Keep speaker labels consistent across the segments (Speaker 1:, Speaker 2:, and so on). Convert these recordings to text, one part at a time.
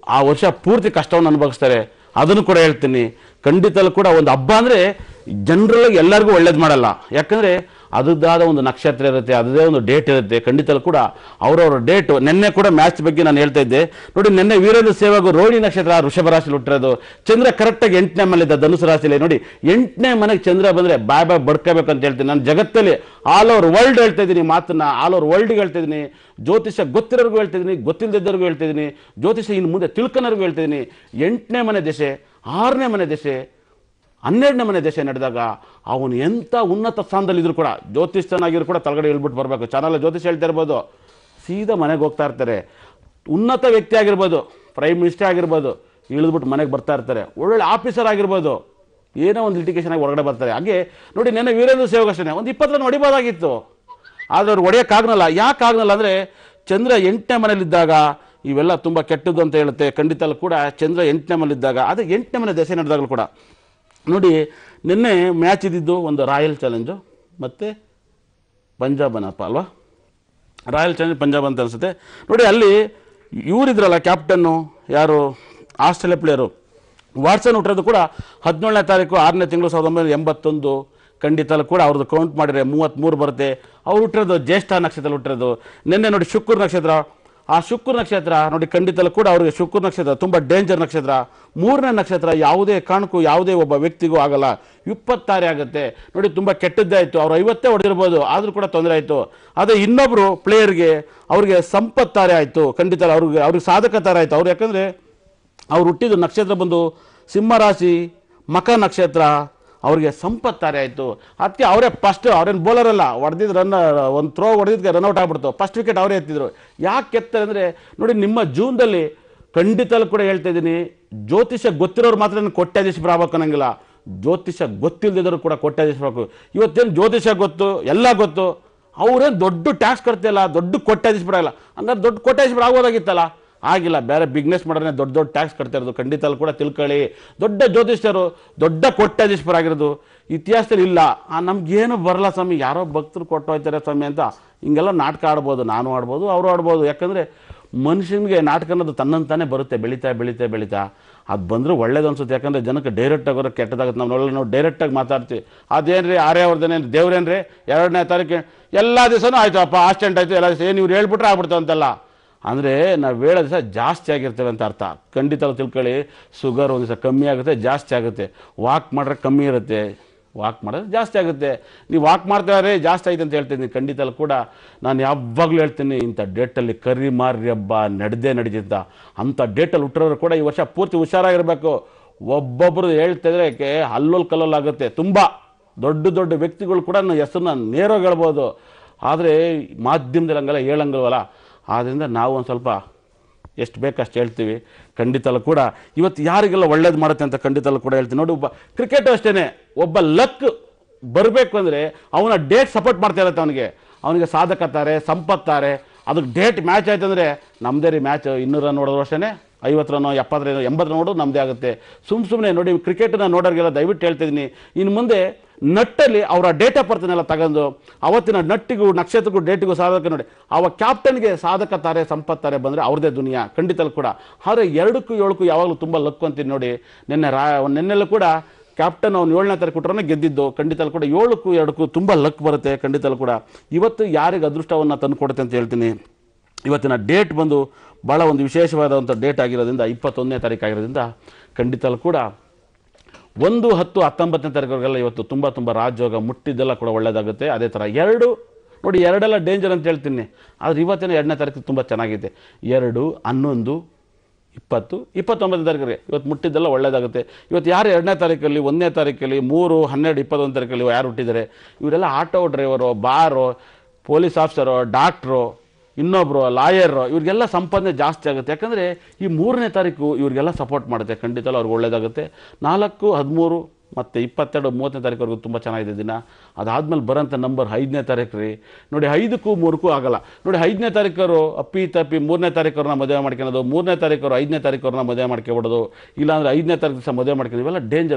Speaker 1: ಆ ವರ್ಷ ಪೂರ್ತಿ ಕಷ್ಟವನ್ನು ಅನುಭವಿಸ್ತಾರೆ ಅದನ್ನು ಕೂಡ ಹೇಳ್ತೀನಿ ಖಂಡಿತಲ್ಲೂ ಕೂಡ ಒಂದು ಹಬ್ಬ ಅಂದರೆ ಜನರಲ್ ಎಲ್ಲರಿಗೂ ಒಳ್ಳೇದು ಮಾಡಲ್ಲ ಯಾಕಂದರೆ ಅದರದ್ದಾದ ಒಂದು ನಕ್ಷತ್ರ ಇರುತ್ತೆ ಅದರದೇ ಒಂದು ಡೇಟ್ ಇರುತ್ತೆ ಖಂಡಿತಲ್ಲೂ ಕೂಡ ಅವರವರ ಡೇಟು ನಿನ್ನೆ ಕೂಡ ಮ್ಯಾಚ್ ಬಗ್ಗೆ ನಾನು ಹೇಳ್ತಾ ಇದ್ದೆ ನೋಡಿ ನಿನ್ನೆ ವೀರೇಂದ್ರ ಸೇವಾಗು ರೋಹಿಣಿ ನಕ್ಷತ್ರ ವೃಷಭ ರಾಶಿಲಿ ಹುಟ್ಟಿರೋದು ಚಂದ್ರ ಕರೆಕ್ಟಾಗಿ ಎಂಟನೇ ಮನೆಯಿದ್ದ ಧನುಸು ರಾಶಿಲಿ ನೋಡಿ ಎಂಟನೇ ಮನೆಗೆ ಚಂದ್ರ ಬಂದರೆ ಬಾಯ್ ಬಾಯ್ ಬಡ್ಕೋಬೇಕು ಅಂತ ಹೇಳ್ತೀನಿ ನಾನು ಜಗತ್ತಲ್ಲಿ ಆಲ್ ಓವರ್ ವರ್ಲ್ಡ್ ಹೇಳ್ತಾ ಇದ್ದೀನಿ ಮಾತನ್ನ ಆಲ್ ಓವರ್ ವರ್ಲ್ಡ್ಗೆ ಹೇಳ್ತಾ ಇದ್ದೀನಿ ಜ್ಯೋತಿಷ ಗೊತ್ತಿರೋರ್ಗೂ ಹೇಳ್ತಾ ಇದ್ದೀನಿ ಗೊತ್ತಿಲ್ಲದಿದ್ದವ್ರಿಗೂ ಹೇಳ್ತಾ ಇದ್ದೀನಿ ಜ್ಯೋತಿಷ ಇನ್ನು ಮುಂದೆ ತಿಳ್ಕೊನವ್ರಿಗೂ ಹೇಳ್ತಾ ಇದ್ದೀನಿ ಎಂಟನೇ ಮನೆ ದಶೆ ಆರನೇ ಮನೆ ದಶೆ ಹನ್ನೆರಡನೇ ಮನೆ ದಶೆ ನಡೆದಾಗ ಅವನು ಎಂಥ ಉನ್ನತ ಸ್ಥಾನದಲ್ಲಿದ್ರು ಕೂಡ ಜ್ಯೋತಿಷ್ಠನಾಗಿದ್ರು ಕೂಡ ತಳಗಡೆ ಇಳ್ಬಿಟ್ಟು ಬರಬೇಕು ಚಾನಲ್ ಜ್ಯೋತಿಷ್ ಹೇಳ್ತಾ ಇರ್ಬೋದು ಸೀದಾ ಮನೆಗೆ ಹೋಗ್ತಾ ಇರ್ತಾರೆ ಉನ್ನತ ವ್ಯಕ್ತಿ ಆಗಿರ್ಬೋದು ಪ್ರೈಮ್ ಮಿನಿಸ್ಟರ್ ಆಗಿರ್ಬೋದು ಇಳಿದ್ಬಿಟ್ಟು ಮನೆಗೆ ಬರ್ತಾ ಇರ್ತಾರೆ ಒಳ್ಳೊಳ್ಳೆ ಆಫೀಸರ್ ಆಗಿರ್ಬೋದು ಏನೋ ಒಂದು ಲಿಟಿಗೇಷನ್ ಆಗಿ ಹೊರಗಡೆ ಬರ್ತಾರೆ ಹಾಗೆ ನೋಡಿ ನೆನ್ನೆ ವೀರೇಂದ್ರ ಸೇವಕ ಅಷ್ಟೇ ಒಂದು ಇಪ್ಪತ್ತು ರನ್ ಹೊಡಿಬೋದಾಗಿತ್ತು ಆದರೆ ಅವ್ರು ಹೊಡೆಯೋಕ್ಕಾಗಲ್ಲ ಯಾಕೆ ಆಗಲ್ಲ ಅಂದರೆ ಚಂದ್ರ ಎಂಟನೇ ಮನೇಲಿದ್ದಾಗ ಇವೆಲ್ಲ ತುಂಬ ಕೆಟ್ಟದ್ದು ಅಂತ ಹೇಳುತ್ತೆ ಖಂಡಿತ ಕೂಡ ಚಂದ್ರ ಎಂಟನೇ ಮನೇಲಿದ್ದಾಗ ಅದೇ ಎಂಟನೇ ಮನೆ ದಶೆ ನಡೆದಾಗಲೂ ಕೂಡ ನೋಡಿ ನಿನ್ನೆ ಮ್ಯಾಚ್ ಇದ್ದಿದ್ದು ಒಂದು ರಾಯಲ್ ಚಾಲೆಂಜು ಮತ್ತು ಪಂಜಾಬ್ ಏನಪ್ಪ ಅಲ್ವಾ ರಾಯಲ್ ಚಾಲೆಂಜ್ ಪಂಜಾಬ್ ಅಂತ ಅನಿಸುತ್ತೆ ನೋಡಿ ಅಲ್ಲಿ ಇವರಿದ್ರಲ್ಲ ಕ್ಯಾಪ್ಟನ್ನು ಯಾರು ಆಸ್ಟ್ರೇಲಿಯಾ ಪ್ಲೇಯರು ವಾಟ್ಸನ್ ಹುಟ್ಟಿರೋದು ಕೂಡ ಹದಿನೇಳನೇ ತಾರೀಕು ಆರನೇ ತಿಂಗಳು ಸಾವಿರದ ಒಂಬೈನೂರ ಎಂಬತ್ತೊಂದು ಖಂಡಿತ ಕೂಡ ಅವ್ರದ್ದು ಕೌಂಟ್ ಮಾಡಿದ್ರೆ ಮೂವತ್ತ್ಮೂರು ಬರುತ್ತೆ ಅವ್ರು ಹುಟ್ಟಿರೋದು ಜ್ಯೇಷ್ಠ ನಕ್ಷತ್ರ ಹುಟ್ಟಿರೋದು ನಿನ್ನೆ ನೋಡಿ ಶುಕ್ರ ನಕ್ಷತ್ರ ಆ ಶುಕ್ರ ನಕ್ಷತ್ರ ನೋಡಿ ಖಂಡಿತಲ್ಲೂ ಕೂಡ ಅವರಿಗೆ ಶುಕ್ರ ನಕ್ಷತ್ರ ತುಂಬ ಡೇಂಜರ್ ನಕ್ಷತ್ರ ಮೂರನೇ ನಕ್ಷತ್ರ ಯಾವುದೇ ಕಾರಣಕ್ಕೂ ಯಾವುದೇ ಒಬ್ಬ ವ್ಯಕ್ತಿಗೂ ಆಗಲ್ಲ ಇಪ್ಪತ್ತಾರೆ ಆಗುತ್ತೆ ನೋಡಿ ತುಂಬ ಕೆಟ್ಟದ್ದಾಯಿತು ಅವ್ರು ಐವತ್ತೇ ಹೊಡೆದಿರ್ಬೋದು ಆದರೂ ಕೂಡ ತೊಂದರೆ ಆಯಿತು ಅದೇ ಇನ್ನೊಬ್ಬರು ಪ್ಲೇಯರ್ಗೆ ಅವ್ರಿಗೆ ಸಂಪತ್ತಾರೆ ಆಯಿತು ಖಂಡಿತ ಅವ್ರಿಗೆ ಅವ್ರಿಗೆ ಸಾಧಕ ತಾರೆ ಆಯಿತು ಅವ್ರು ಯಾಕಂದರೆ ಅವ್ರು ಹುಟ್ಟಿದ ನಕ್ಷತ್ರ ಬಂದು ಸಿಂಹರಾಶಿ ಮಕ ನಕ್ಷತ್ರ ಅವ್ರಿಗೆ ಸಂಪತ್ತಾರೆ ಆಯಿತು ಅದಕ್ಕೆ ಅವರೇ ಫಸ್ಟ್ ಅವ್ರೇನು ಬೌಲರ್ ಅಲ್ಲ ಹೊಡೆದಿದ್ದು ರನ್ ಒಂದು ಥ್ರೋ ಹೊಡೆದಿದ್ದಕ್ಕೆ ರನ್ಔಟ್ ಆಗ್ಬಿಡ್ತು ಫಸ್ಟ್ ವಿಕೆಟ್ ಅವರೇ ಎತ್ತಿದ್ರು ಯಾಕೆ ಎತ್ತಾರೆ ಅಂದರೆ ನೋಡಿ ನಿಮ್ಮ ಜೂನ್ದಲ್ಲಿ ಖಂಡಿತಲ್ಲೂ ಕೂಡ ಹೇಳ್ತಾ ಇದ್ದೀನಿ ಜ್ಯೋತಿಷ ಗೊತ್ತಿರೋರು ಮಾತ್ರ ನಾನು ಕೊಟ್ಟಾಧೀಶ ಆಗ್ಬೇಕು ಅನ್ನಂಗಿಲ್ಲ ಜ್ಯೋತಿಷ ಗೊತ್ತಿಲ್ಲದಿದ್ರು ಕೂಡ ಕೊಟ್ಟಾಧೀಶ ಆಗ್ಬೇಕು ಇವತ್ತೇನು ಜ್ಯೋತಿಷ ಗೊತ್ತು ಎಲ್ಲ ಗೊತ್ತು ಅವ್ರೇನು ದೊಡ್ಡ ಟ್ಯಾಕ್ಸ್ ಕಟ್ತಿಲ್ಲ ದೊಡ್ಡ ಕೊಟ್ಟಾಧೀಶ ಬಿಡಲ್ಲ ಹಂಗಾರೆ ದೊಡ್ಡ ಕೊಟ್ಟಾಧೀಶ ಆಗೋದಾಗಿತ್ತಲ್ಲ ಆಗಿಲ್ಲ ಬೇರೆ ಬಿಸ್ನೆಸ್ ಮಾಡೋನೇ ದೊಡ್ಡ ದೊಡ್ಡ ಟ್ಯಾಕ್ಸ್ ಕಟ್ತಾ ಇರೋದು ಖಂಡಿತ ಅಲ್ಲಿ ಕೂಡ ತಿಳ್ಕೊಳ್ಳಿ ದೊಡ್ಡ ಜ್ಯೋತಿಷ್ಯರು ದೊಡ್ಡ ಕೊಟ್ಟಾಧೀಶ್ವರಾಗಿರೋದು ಇತಿಹಾಸದಲ್ಲಿ ಇಲ್ಲ ಆ ನಮ್ಗೇನು ಬರಲ್ಲ ಸ್ವಾಮಿ ಯಾರೋ ಭಕ್ತರು ಕೊಟ್ಟು ಹೋಗ್ತಾರೆ ಸ್ವಾಮಿ ಅಂತ ಹಿಂಗೆಲ್ಲ ನಾಟಕ ಆಡ್ಬೋದು ನಾನು ಆಡ್ಬೋದು ಅವರು ಆಡ್ಬೋದು ಯಾಕಂದರೆ ಮನುಷ್ಯನಿಗೆ ನಾಟಕ ಅನ್ನೋದು ತನ್ನಂತಾನೆ ಬರುತ್ತೆ ಬೆಳೀತಾ ಬೆಳೀತಾ ಬೆಳೀತಾ ಅದು ಬಂದರೂ ಒಳ್ಳೇದು ಅನ್ಸುತ್ತೆ ಯಾಕಂದರೆ ಜನಕ್ಕೆ ಡೈರೆಕ್ಟಾಗಿ ಬರೋ ಕೆಟ್ಟದಾಗುತ್ತೆ ನಾವು ಒಳ್ಳೆ ನಾವು ಡೈರೆಕ್ಟಾಗಿ ಮಾತಾಡ್ತೀವಿ ಅದೇನು ರೀ ಆರ್ಯವರ್ಧನ ದೇವ್ರೇನು ರೀ ಎರಡನೇ ತಾರೀಕು ಎಲ್ಲ ದಿವಸನೂ ಆಯಿತು ಅಪ್ಪ ಆಕ್ಸಿಡೆಂಟ್ ಆಯಿತು ಎಲ್ಲ ದಿವಸ ಏನು ಇವ್ರು ಹೇಳ್ಬಿಟ್ರೆ ಆಗ್ಬಿಡ್ತಾವೆ ಅಂತೆಲ್ಲ ಅಂದರೆ ನಾವು ಹೇಳೋ ದಿವಸ ಜಾಸ್ತಿ ಆಗಿರ್ತೇವೆ ಅಂತ ಅರ್ಥ ಖಂಡಿತ ತಿಳ್ಕೊಳ್ಳಿ ಶುಗರ್ ಒಂದು ದಿವಸ ಕಮ್ಮಿ ಆಗುತ್ತೆ ಜಾಸ್ತಿ ಆಗುತ್ತೆ ವಾಕ್ ಮಾಡಿದ್ರೆ ಕಮ್ಮಿ ಇರುತ್ತೆ ವಾಕ್ ಮಾಡಿದ್ರೆ ಜಾಸ್ತಿ ಆಗುತ್ತೆ ನೀವು ವಾಕ್ ಮಾಡ್ತಾರೆ ಜಾಸ್ತಿ ಆಯ್ತು ಅಂತ ಹೇಳ್ತೀನಿ ಖಂಡಿತ ಕೂಡ ನಾನು ಯಾವಾಗಲೂ ಹೇಳ್ತೀನಿ ಇಂಥ ಡೇಟಲ್ಲಿ ಕರಿ ಮಾರಿ ಹಬ್ಬ ನಡೆದೇ ನಡೀತಿದ್ದ ಅಂಥ ಡೇಟಲ್ಲಿ ಹುಟ್ಟಿರೋರು ಕೂಡ ಈ ವರ್ಷ ಪೂರ್ತಿ ಹುಷಾರಾಗಿರಬೇಕು ಒಬ್ಬೊಬ್ಬರು ಹೇಳ್ತಿದ್ರೆ ಕೆ ಹಲ್ಲೋಲ್ ಕಲ್ಲೋಲಾಗುತ್ತೆ ತುಂಬ ದೊಡ್ಡ ದೊಡ್ಡ ವ್ಯಕ್ತಿಗಳು ಕೂಡ ನನ್ನ ಹೆಸರನ್ನ ನೇರವಾಗಿ ಹೇಳ್ಬೋದು ಆದರೆ ಮಾಧ್ಯಮದಲ್ಲಿ ಹಂಗೆಲ್ಲ ಹೇಳಂಗಲ್ವಲ್ಲ ಆದ್ದರಿಂದ ನಾವು ಒಂದು ಸ್ವಲ್ಪ ಎಷ್ಟು ಬೇಕಷ್ಟು ಹೇಳ್ತೀವಿ ಖಂಡಿತಲ್ಲೂ ಕೂಡ ಇವತ್ತು ಯಾರಿಗೆಲ್ಲ ಒಳ್ಳೇದು ಮಾಡುತ್ತೆ ಅಂತ ಖಂಡಿತಲ್ಲೂ ಕೂಡ ಹೇಳ್ತೀನಿ ನೋಡಿ ಒಬ್ಬ ಕ್ರಿಕೆಟು ಅಷ್ಟೇ ಒಬ್ಬ ಲಕ್ ಬರಬೇಕು ಅಂದರೆ ಅವನ ಡೇಟ್ ಸಪೋರ್ಟ್ ಮಾಡ್ತಾ ಇರುತ್ತೆ ಅವನಿಗೆ ಅವನಿಗೆ ಸಾಧಕತ್ತಾರೆ ಸಂಪತ್ತಾರೆ ಅದಕ್ಕೆ ಡೇಟ್ ಮ್ಯಾಚ್ ಆಯ್ತು ಅಂದರೆ ನಮ್ಮದೇ ರೀ ಮ್ಯಾಚ್ ಇನ್ನೂರು ರನ್ ನೋಡಿದ್ರು ಅಷ್ಟೇ ಐವತ್ತು ರನ್ ಎಪ್ಪತ್ತು ರನ್ ಎಂಬತ್ತು ರನ್ ನೋಡೋದು ನಮ್ಮದೇ ಆಗುತ್ತೆ ಸುಮ್ಮ ಸುಮ್ಮನೆ ನೋಡಿ ಕ್ರಿಕೆಟನ್ನ ನೋಡೋರಿಗೆಲ್ಲ ದಯವಿಟ್ಟು ಹೇಳ್ತಿದ್ದೀನಿ ಇನ್ನು ಮುಂದೆ ನಟ್ಟಲ್ಲಿ ಅವರ ಡೇಟ್ ಆಫ್ ಬರ್ತನೆಲ್ಲ ತಗೊಂಡು ಅವತ್ತಿನ ನಟ್ಟಿಗೂ ನಕ್ಷತ್ರಕ್ಕೂ ಡೇಟಿಗೂ ಸಾಧಕ ನೋಡಿ ಅವ ಕ್ಯಾಪ್ಟನ್ಗೆ ಸಾಧಕ ತಾರೆ ಸಂಪತ್ತಾರೆ ಬಂದರೆ ಅವ್ರದ್ದೇ ದುನಿಯಾ ಖಂಡಿತಲ್ಲೂ ಕೂಡ ಆದರೆ ಎರಡಕ್ಕೂ ಏಳಕ್ಕೂ ಯಾವಾಗಲೂ ತುಂಬ ಲಕ್ಕು ಅಂತೀನಿ ನೋಡಿ ನಿನ್ನೆ ರಾ ನಿನ್ನೆಲ್ಲೂ ಕೂಡ ಕ್ಯಾಪ್ಟನ್ ಅವ್ನು ಏಳನೇ ತಾರೀಕು ಕೊಟ್ಟರೆ ಗೆದ್ದಿದ್ದು ಖಂಡಿತಲ್ಲೂ ಕೂಡ ಏಳಕ್ಕೂ ಎರಡಕ್ಕೂ ತುಂಬ ಲಕ್ ಬರುತ್ತೆ ಖಂಡಿತಲ್ಲೂ ಕೂಡ ಇವತ್ತು ಯಾರಿಗೆ ಅದೃಷ್ಟವನ್ನು ತಂದು ಕೊಡುತ್ತೆ ಅಂತ ಹೇಳ್ತೀನಿ ಇವತ್ತಿನ ಡೇಟ್ ಬಂದು ಭಾಳ ಒಂದು ವಿಶೇಷವಾದಂಥ ಡೇಟ್ ಆಗಿರೋದ್ರಿಂದ ಇಪ್ಪತ್ತೊಂದನೇ ತಾರೀಕು ಆಗಿರೋದ್ರಿಂದ ಖಂಡಿತಲ್ಲೂ ಕೂಡ ಒಂದು ಹತ್ತು ಹತ್ತೊಂಬತ್ತನೇ ತಾರೀಕುವರೆಗೆಲ್ಲ ಇವತ್ತು ತುಂಬ ತುಂಬ ರಾಜಯೋಗ ಮುಟ್ಟಿದ್ದೆಲ್ಲ ಕೂಡ ಒಳ್ಳೆಯದಾಗುತ್ತೆ ಅದೇ ಥರ ಎರಡು ನೋಡಿ ಎರಡೆಲ್ಲ ಡೇಂಜರ್ ಅಂತ ಹೇಳ್ತೀನಿ ಆದರೆ ಇವತ್ತಿನ ಎರಡನೇ ತಾರೀಕು ತುಂಬ ಚೆನ್ನಾಗಿದೆ ಎರಡು ಹನ್ನೊಂದು ಇಪ್ಪತ್ತು ಇಪ್ಪತ್ತೊಂಬತ್ತನೇ ತಾರೀಕಲ್ಲಿ ಇವತ್ತು ಮುಟ್ಟಿದ್ದೆಲ್ಲ ಒಳ್ಳೆಯದಾಗುತ್ತೆ ಇವತ್ತು ಯಾರು ಎರಡನೇ ತಾರೀಕಲ್ಲಿ ಒಂದನೇ ತಾರೀಕಲ್ಲಿ ಮೂರು ಹನ್ನೆರಡು ಇಪ್ಪತ್ತೊಂದು ತಾರೀಕಲ್ಲಿ ಯಾರು ಹುಟ್ಟಿದ್ದಾರೆ ಇವರೆಲ್ಲ auto driver bar police officer doctor ಇನ್ನೊಬ್ಬರು ಲಾಯರು ಇವ್ರಿಗೆಲ್ಲ ಸಂಪಾದನೆ ಜಾಸ್ತಿ ಆಗುತ್ತೆ ಯಾಕಂದರೆ ಈ ಮೂರನೇ ತಾರೀಕು ಇವ್ರಿಗೆಲ್ಲ ಸಪೋರ್ಟ್ ಮಾಡುತ್ತೆ ಖಂಡಿತಲ್ಲ ಅವ್ರಿಗೆ ಒಳ್ಳೆಯದಾಗುತ್ತೆ ನಾಲ್ಕು ಹದಿಮೂರು ಮತ್ತು ಇಪ್ಪತ್ತೆರಡು ಮೂವತ್ತನೇ ತಾರೀಕುವರೆಗೂ ತುಂಬ ಚೆನ್ನಾಗಿದೆ ದಿನ ಅದಾದಮೇಲೆ ಬರೋಂಥ ನಂಬರ್ ಐದನೇ ತಾರೀಕು ರೀ ನೋಡಿ ಐದಕ್ಕೂ ಮೂರಕ್ಕೂ ಆಗಲ್ಲ ನೋಡಿ ಐದನೇ ತಾರೀಕರು ಅಪ್ಪಿ ತಪ್ಪಿ ಮೂರನೇ ತಾರೀಕವ್ರನ್ನ ಮದುವೆ ಮಾಡ್ಕೊಳೋದು ಮೂರನೇ ತಾರೀಕರು ಐದನೇ ತಾರೀಕವ್ರನ್ನ ಮದುವೆ ಮಾಡ್ಕೊಬಿಡೋದು ಇಲ್ಲಾಂದರೆ ಐದನೇ ತಾರೀಕು ದಿವಸ ಮದುವೆ ಮಾಡ್ಕೊಂಡು ಇವೆಲ್ಲ ಡೇಂಜರು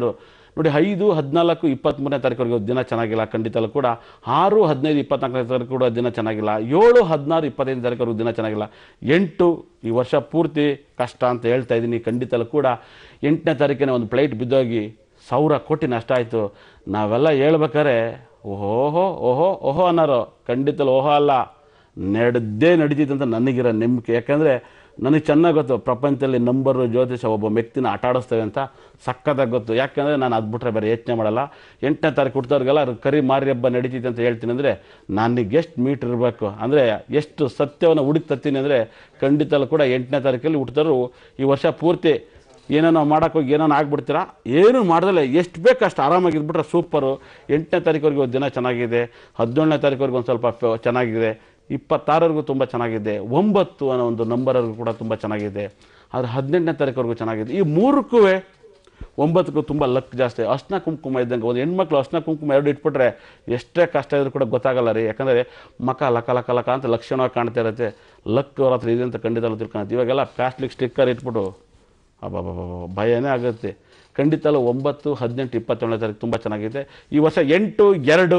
Speaker 1: ನೋಡಿ ಐದು ಹದಿನಾಲ್ಕು ಇಪ್ಪತ್ತ್ಮೂರನೇ ತಾರೀಕುವರೆಗೂ ದಿನ ಚೆನ್ನಾಗಿಲ್ಲ ಖಂಡಿತಲೂ ಕೂಡ ಆರು ಹದಿನೈದು ಇಪ್ಪತ್ನಾಲ್ಕನೇ ತಾರೀಕು ಕೂಡ ದಿನ ಚೆನ್ನಾಗಿಲ್ಲ ಏಳು ಹದಿನಾರು ಇಪ್ಪತ್ತೈದು ತಾರೀಕುವರೆಗೂ ದಿನ ಚೆನ್ನಾಗಿಲ್ಲ ಎಂಟು ಈ ವರ್ಷ ಪೂರ್ತಿ ಕಷ್ಟ ಅಂತ ಹೇಳ್ತಾ ಇದ್ದೀನಿ ಖಂಡಿತಲೂ ಕೂಡ ಎಂಟನೇ ತಾರೀಕಿನ ಒಂದು ಪ್ಲೇಟ್ ಬಿದ್ದೋಗಿ ಸಾವಿರ ಕೋಟಿ ನಷ್ಟ ಆಯಿತು ನಾವೆಲ್ಲ ಹೇಳ್ಬೇಕಾದ್ರೆ ಓಹೋ ಓಹೋ ಓಹೋ ಅನ್ನೋರು ಖಂಡಿತಲು ಓಹೋ ಅಲ್ಲ ನಡೆದೇ ನಡೀತಿತ್ತು ಅಂತ ನನಗಿರೋ ನಂಬಿಕೆ ಯಾಕಂದರೆ ನನಗೆ ಚೆನ್ನಾಗಿ ಗೊತ್ತು ಪ್ರಪಂಚದಲ್ಲಿ ನಂಬರು ಜ್ಯೋತಿಷ ಒಬ್ಬ ವ್ಯಕ್ತಿನ ಆಟ ಆಡಿಸ್ತೇವೆ ಅಂತ ಸಕ್ಕತ್ತಾಗಿ ಗೊತ್ತು ಯಾಕಂದರೆ ನಾನು ಅದು ಬಿಟ್ರೆ ಬೇರೆ ಯೋಚನೆ ಮಾಡಲ್ಲ ಎಂಟನೇ ತಾರೀಕು ಹುಟ್ಟಿದವ್ರಿಗೆಲ್ಲ ಕರಿ ಮಾರಿ ಹಬ್ಬ ನಡೀತಿದೆ ಅಂತ ಹೇಳ್ತೀನಿ ಅಂದರೆ ನನಗೆ ಎಷ್ಟು ಮೀಟ್ರ್ ಇರಬೇಕು ಅಂದರೆ ಎಷ್ಟು ಸತ್ಯವನ್ನು ಹುಡುಕಿ ತತ್ತೀನಿ ಅಂದರೆ ಖಂಡಿತಲ್ಲೂ ಕೂಡ ಎಂಟನೇ ತಾರೀಕಲ್ಲಿ ಹುಟ್ಟಿದವರು ಈ ವರ್ಷ ಪೂರ್ತಿ ಏನೇನೋ ಮಾಡೋಕ್ಕೋಗಿ ಏನೇನೋ ಆಗ್ಬಿಡ್ತೀರಾ ಏನು ಮಾಡ್ದಲೆ ಎಷ್ಟು ಬೇಕು ಅಷ್ಟು ಆರಾಮಾಗಿ ಇದ್ಬಿಟ್ರೆ ಸೂಪರು ಎಂಟನೇ ತಾರೀಕುವರೆಗೆ ಒಂದು ದಿನ ಚೆನ್ನಾಗಿದೆ ಹದಿನೇಳನೇ ತಾರೀಕುವರೆಗೆ ಒಂದು ಸ್ವಲ್ಪ ಫ- ಚೆನ್ನಾಗಿದೆ ಇಪ್ಪತ್ತಾರವರೆಗೂ ತುಂಬ ಚೆನ್ನಾಗಿದೆ ಒಂಬತ್ತು ಅನ್ನೋ ಒಂದು ನಂಬರ್ವರೆಗೂ ಕೂಡ ತುಂಬ ಚೆನ್ನಾಗಿದೆ ಆದರೆ ಹದಿನೆಂಟನೇ ತಾರೀಕುವರೆಗೂ ಚೆನ್ನಾಗಿದೆ ಈ ಮೂರಕ್ಕೂ ಒಂಬತ್ತಕ್ಕೂ ತುಂಬ ಲಕ್ ಜಾಸ್ತಿ ಅರ್ಶಿನ ಕುಂಕುಮ ಇದ್ದಂಗೆ ಒಂದು ಹೆಣ್ಮಕ್ಳು ಅರ್ಶಿನ ಕುಂಕುಮ ಎರಡು ಇಟ್ಬಿಟ್ರೆ ಎಷ್ಟೇ ಕಷ್ಟ ಇದ್ರೂ ಕೂಡ ಗೊತ್ತಾಗಲ್ಲ ರೀ ಯಾಕಂದರೆ ಮಕ ಲಕ ಲಕ ಲಕ ಅಂತ ಲಕ್ಷಣವಾಗಿ ಕಾಣ್ತಾ ಇರುತ್ತೆ ಲಕ್ ಅವ್ರ ಹತ್ರ ಇದೆ ಅಂತ ಖಂಡಿತ ತಿಳ್ಕೊಳುತ್ತೆ ಇವಾಗೆಲ್ಲ ಪ್ಲಾಸ್ಟಿಕ್ ಸ್ಟಿಕ್ಕರ್ ಇಟ್ಬಿಟ್ಟು ಅಬ್ಬಬ್ಬಬ್ಬ ಭಯನೇ ಆಗುತ್ತೆ ಖಂಡಿತಲೂ ಒಂಬತ್ತು ಹದಿನೆಂಟು ಇಪ್ಪತ್ತೇಳನೇ ತಾರೀಕು ತುಂಬ ಚೆನ್ನಾಗಿದೆ ಈ ವರ್ಷ ಎಂಟು ಎರಡು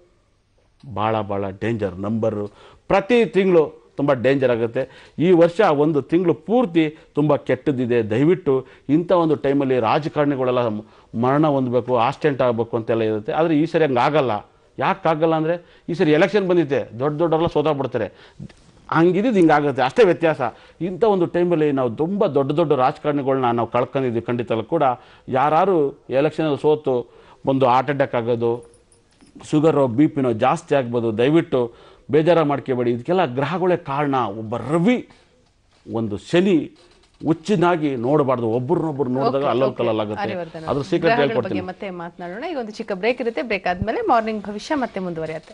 Speaker 1: ಭಾಳ ಭಾಳ ಡೇಂಜರ್ ನಂಬರು ಪ್ರತಿ ತಿಂಗಳು ತುಂಬ ಡೇಂಜರ್ ಆಗುತ್ತೆ ಈ ವರ್ಷ ಒಂದು ತಿಂಗಳು ಪೂರ್ತಿ ತುಂಬ ಕೆಟ್ಟದ್ದಿದೆ ದಯವಿಟ್ಟು ಇಂಥ ಒಂದು ಟೈಮಲ್ಲಿ ರಾಜಕಾರಣಿಗಳೆಲ್ಲ ಮರಣ ಹೊಂದಬೇಕು ಆಕ್ಸಿಡೆಂಟ್ ಆಗಬೇಕು ಅಂತೆಲ್ಲ ಇರುತ್ತೆ ಆದರೆ ಈ ಸರಿ ಹಂಗೆ ಆಗಲ್ಲ ಯಾಕೆ ಆಗಲ್ಲ ಅಂದರೆ ಈ ಸರಿ ಎಲೆಕ್ಷನ್ ಬಂದಿದೆ ದೊಡ್ಡ ದೊಡ್ಡವರೆಲ್ಲ ಸೋತಾಗ್ಬಿಡ್ತಾರೆ ಹಂಗಿದ್ದು ಹಿಂಗಾಗುತ್ತೆ ಅಷ್ಟೇ ವ್ಯತ್ಯಾಸ ಇಂಥ ಒಂದು ಟೈಮಲ್ಲಿ ನಾವು ತುಂಬ ದೊಡ್ಡ ದೊಡ್ಡ ರಾಜಕಾರಣಿಗಳನ್ನ ನಾವು ಕಳ್ಕೊಂಡಿದ್ವಿ ಖಂಡಿತಲ್ಲೂ ಕೂಡ ಯಾರು ಎಲೆಕ್ಷನಲ್ಲಿ ಸೋತು ಒಂದು ಹಾರ್ಟ್ ಅಟ್ಯಾಕ್ ಆಗೋದು ಶುಗರು ಬಿ ಪಿನೋ ಜಾಸ್ತಿ ಆಗ್ಬೋದು ದಯವಿಟ್ಟು ಬೇಜಾರ ಮಾಡ್ಕೋಬೇಡಿ ಇದಕ್ಕೆಲ್ಲ ಗ್ರಹಗಳೇ ಕಾರಣ ಒಬ್ಬ ರವಿ ಒಂದು ಶನಿ ಹುಚ್ಚಿನಾಗಿ ನೋಡಬಾರ್ದು ಒಬ್ಬರನ್ನೊಬ್ಬರು ನೋಡಿದಾಗ ಅಲ್ಲೊಂದು ಕಲ್ಲಲ್ಲಾಗುತ್ತೆ
Speaker 2: ಹರಿವರ್ಧನ್
Speaker 1: ಅದ್ರ ಸೀಕ್ರೆಟ್
Speaker 2: ಗ್ರಹಗಳ
Speaker 1: ಹೇಳ್ಕೊಡ್ತೀನಿ
Speaker 2: ಬಗ್ಗೆ ಮತ್ತೆ ಮಾತನಾಡೋಣ ಈಗ ಒಂದು ಚಿಕ್ಕ ಬ್ರೇಕ್ ಇರುತ್ತೆ ಬ್ರೇಕ್ ಆದ್ಮೇಲೆ ಮಾರ್ನಿಂಗ್ ಭವಿಷ್ಯ ಮತ್ತೆ ಮುಂದುವರಿಯುತ್ತೆ